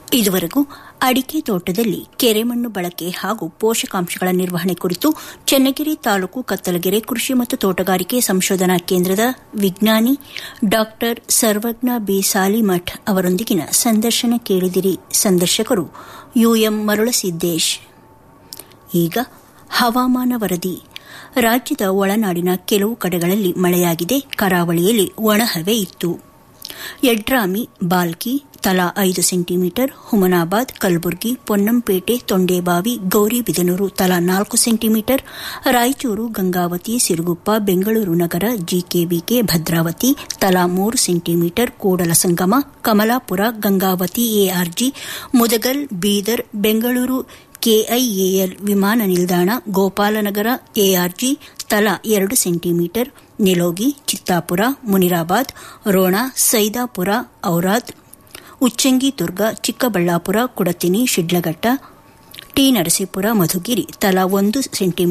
ಇದುವರೆಗೂ ಅಡಿಕೆ ತೋಟದಲ್ಲಿ ಕೆರೆಮಣ್ಣು ಬಳಕೆ ಹಾಗೂ ಪೋಷಕಾಂಶಗಳ ನಿರ್ವಹಣೆ ಕುರಿತು ಚನ್ನಗಿರಿ ತಾಲೂಕು ಕತ್ತಲಗೆರೆ ಕೃಷಿ ಮತ್ತು ತೋಟಗಾರಿಕೆ ಸಂಶೋಧನಾ ಕೇಂದ್ರದ ವಿಜ್ಞಾನಿ ಡಾ ಸರ್ವಜ್ಞ ಬಿ ಸಾಲಿಮಠ್ ಅವರೊಂದಿಗಿನ ಸಂದರ್ಶನ ಕೇಳಿದಿರಿ ಸಂದರ್ಶಕರು ಯುಎಂ ಮರುಳಸಿದ್ದೇಶ್ ಈಗ ಹವಾಮಾನ ವರದಿ ರಾಜ್ಯದ ಒಳನಾಡಿನ ಕೆಲವು ಕಡೆಗಳಲ್ಲಿ ಮಳೆಯಾಗಿದೆ ಕರಾವಳಿಯಲ್ಲಿ ಒಣಹವೆ ಇತ್ತು ಯಡ್ರಾಮಿ ಬಾಲ್ಕಿ ತಲಾ ಐದು ಸೆಂಟಿಮೀಟರ್ ಹುಮನಾಬಾದ್ ಕಲಬುರಗಿ ಪೊನ್ನಂಪೇಟೆ ತೊಂಡೇಬಾವಿ ಗೌರಿಬಿದನೂರು ತಲಾ ನಾಲ್ಕು ಸೆಂಟಿಮೀಟರ್ ರಾಯಚೂರು ಗಂಗಾವತಿ ಸಿರುಗುಪ್ಪ ಬೆಂಗಳೂರು ನಗರ ಜಿಕೆವಿಕೆ ಭದ್ರಾವತಿ ತಲಾ ಮೂರು centimetre Kudala Sangama Kamalapur Gangavathi ARG Mudgal Bidar Bengaluru KIAL ವಿಮಾನ ನಿಲ್ದಾಣ ಗೋಪಾಲನಗರ ಎಆರ್ಜಿ ತಲಾ ಎರಡು ಸೆಂಟಿಮೀಟರ್ ನಿಲೋಗಿ ಚಿತ್ತಾಪುರ ಮುನಿರಾಬಾದ್ ರೋಣ ಸೈದಾಪುರ ಔರಾದ್ ಉಚ್ಚಂಗಿ ದುರ್ಗ ಚಿಕ್ಕಬಳ್ಳಾಪುರ ಕುಡತಿನಿ ಶಿಡ್ಲಘಟ್ಟ ಟಿ ನರಸೀಪುರ ಮಧುಗಿರಿ ತಲಾ ಒಂದು ಸೆಂಟಿಮೀಟರ್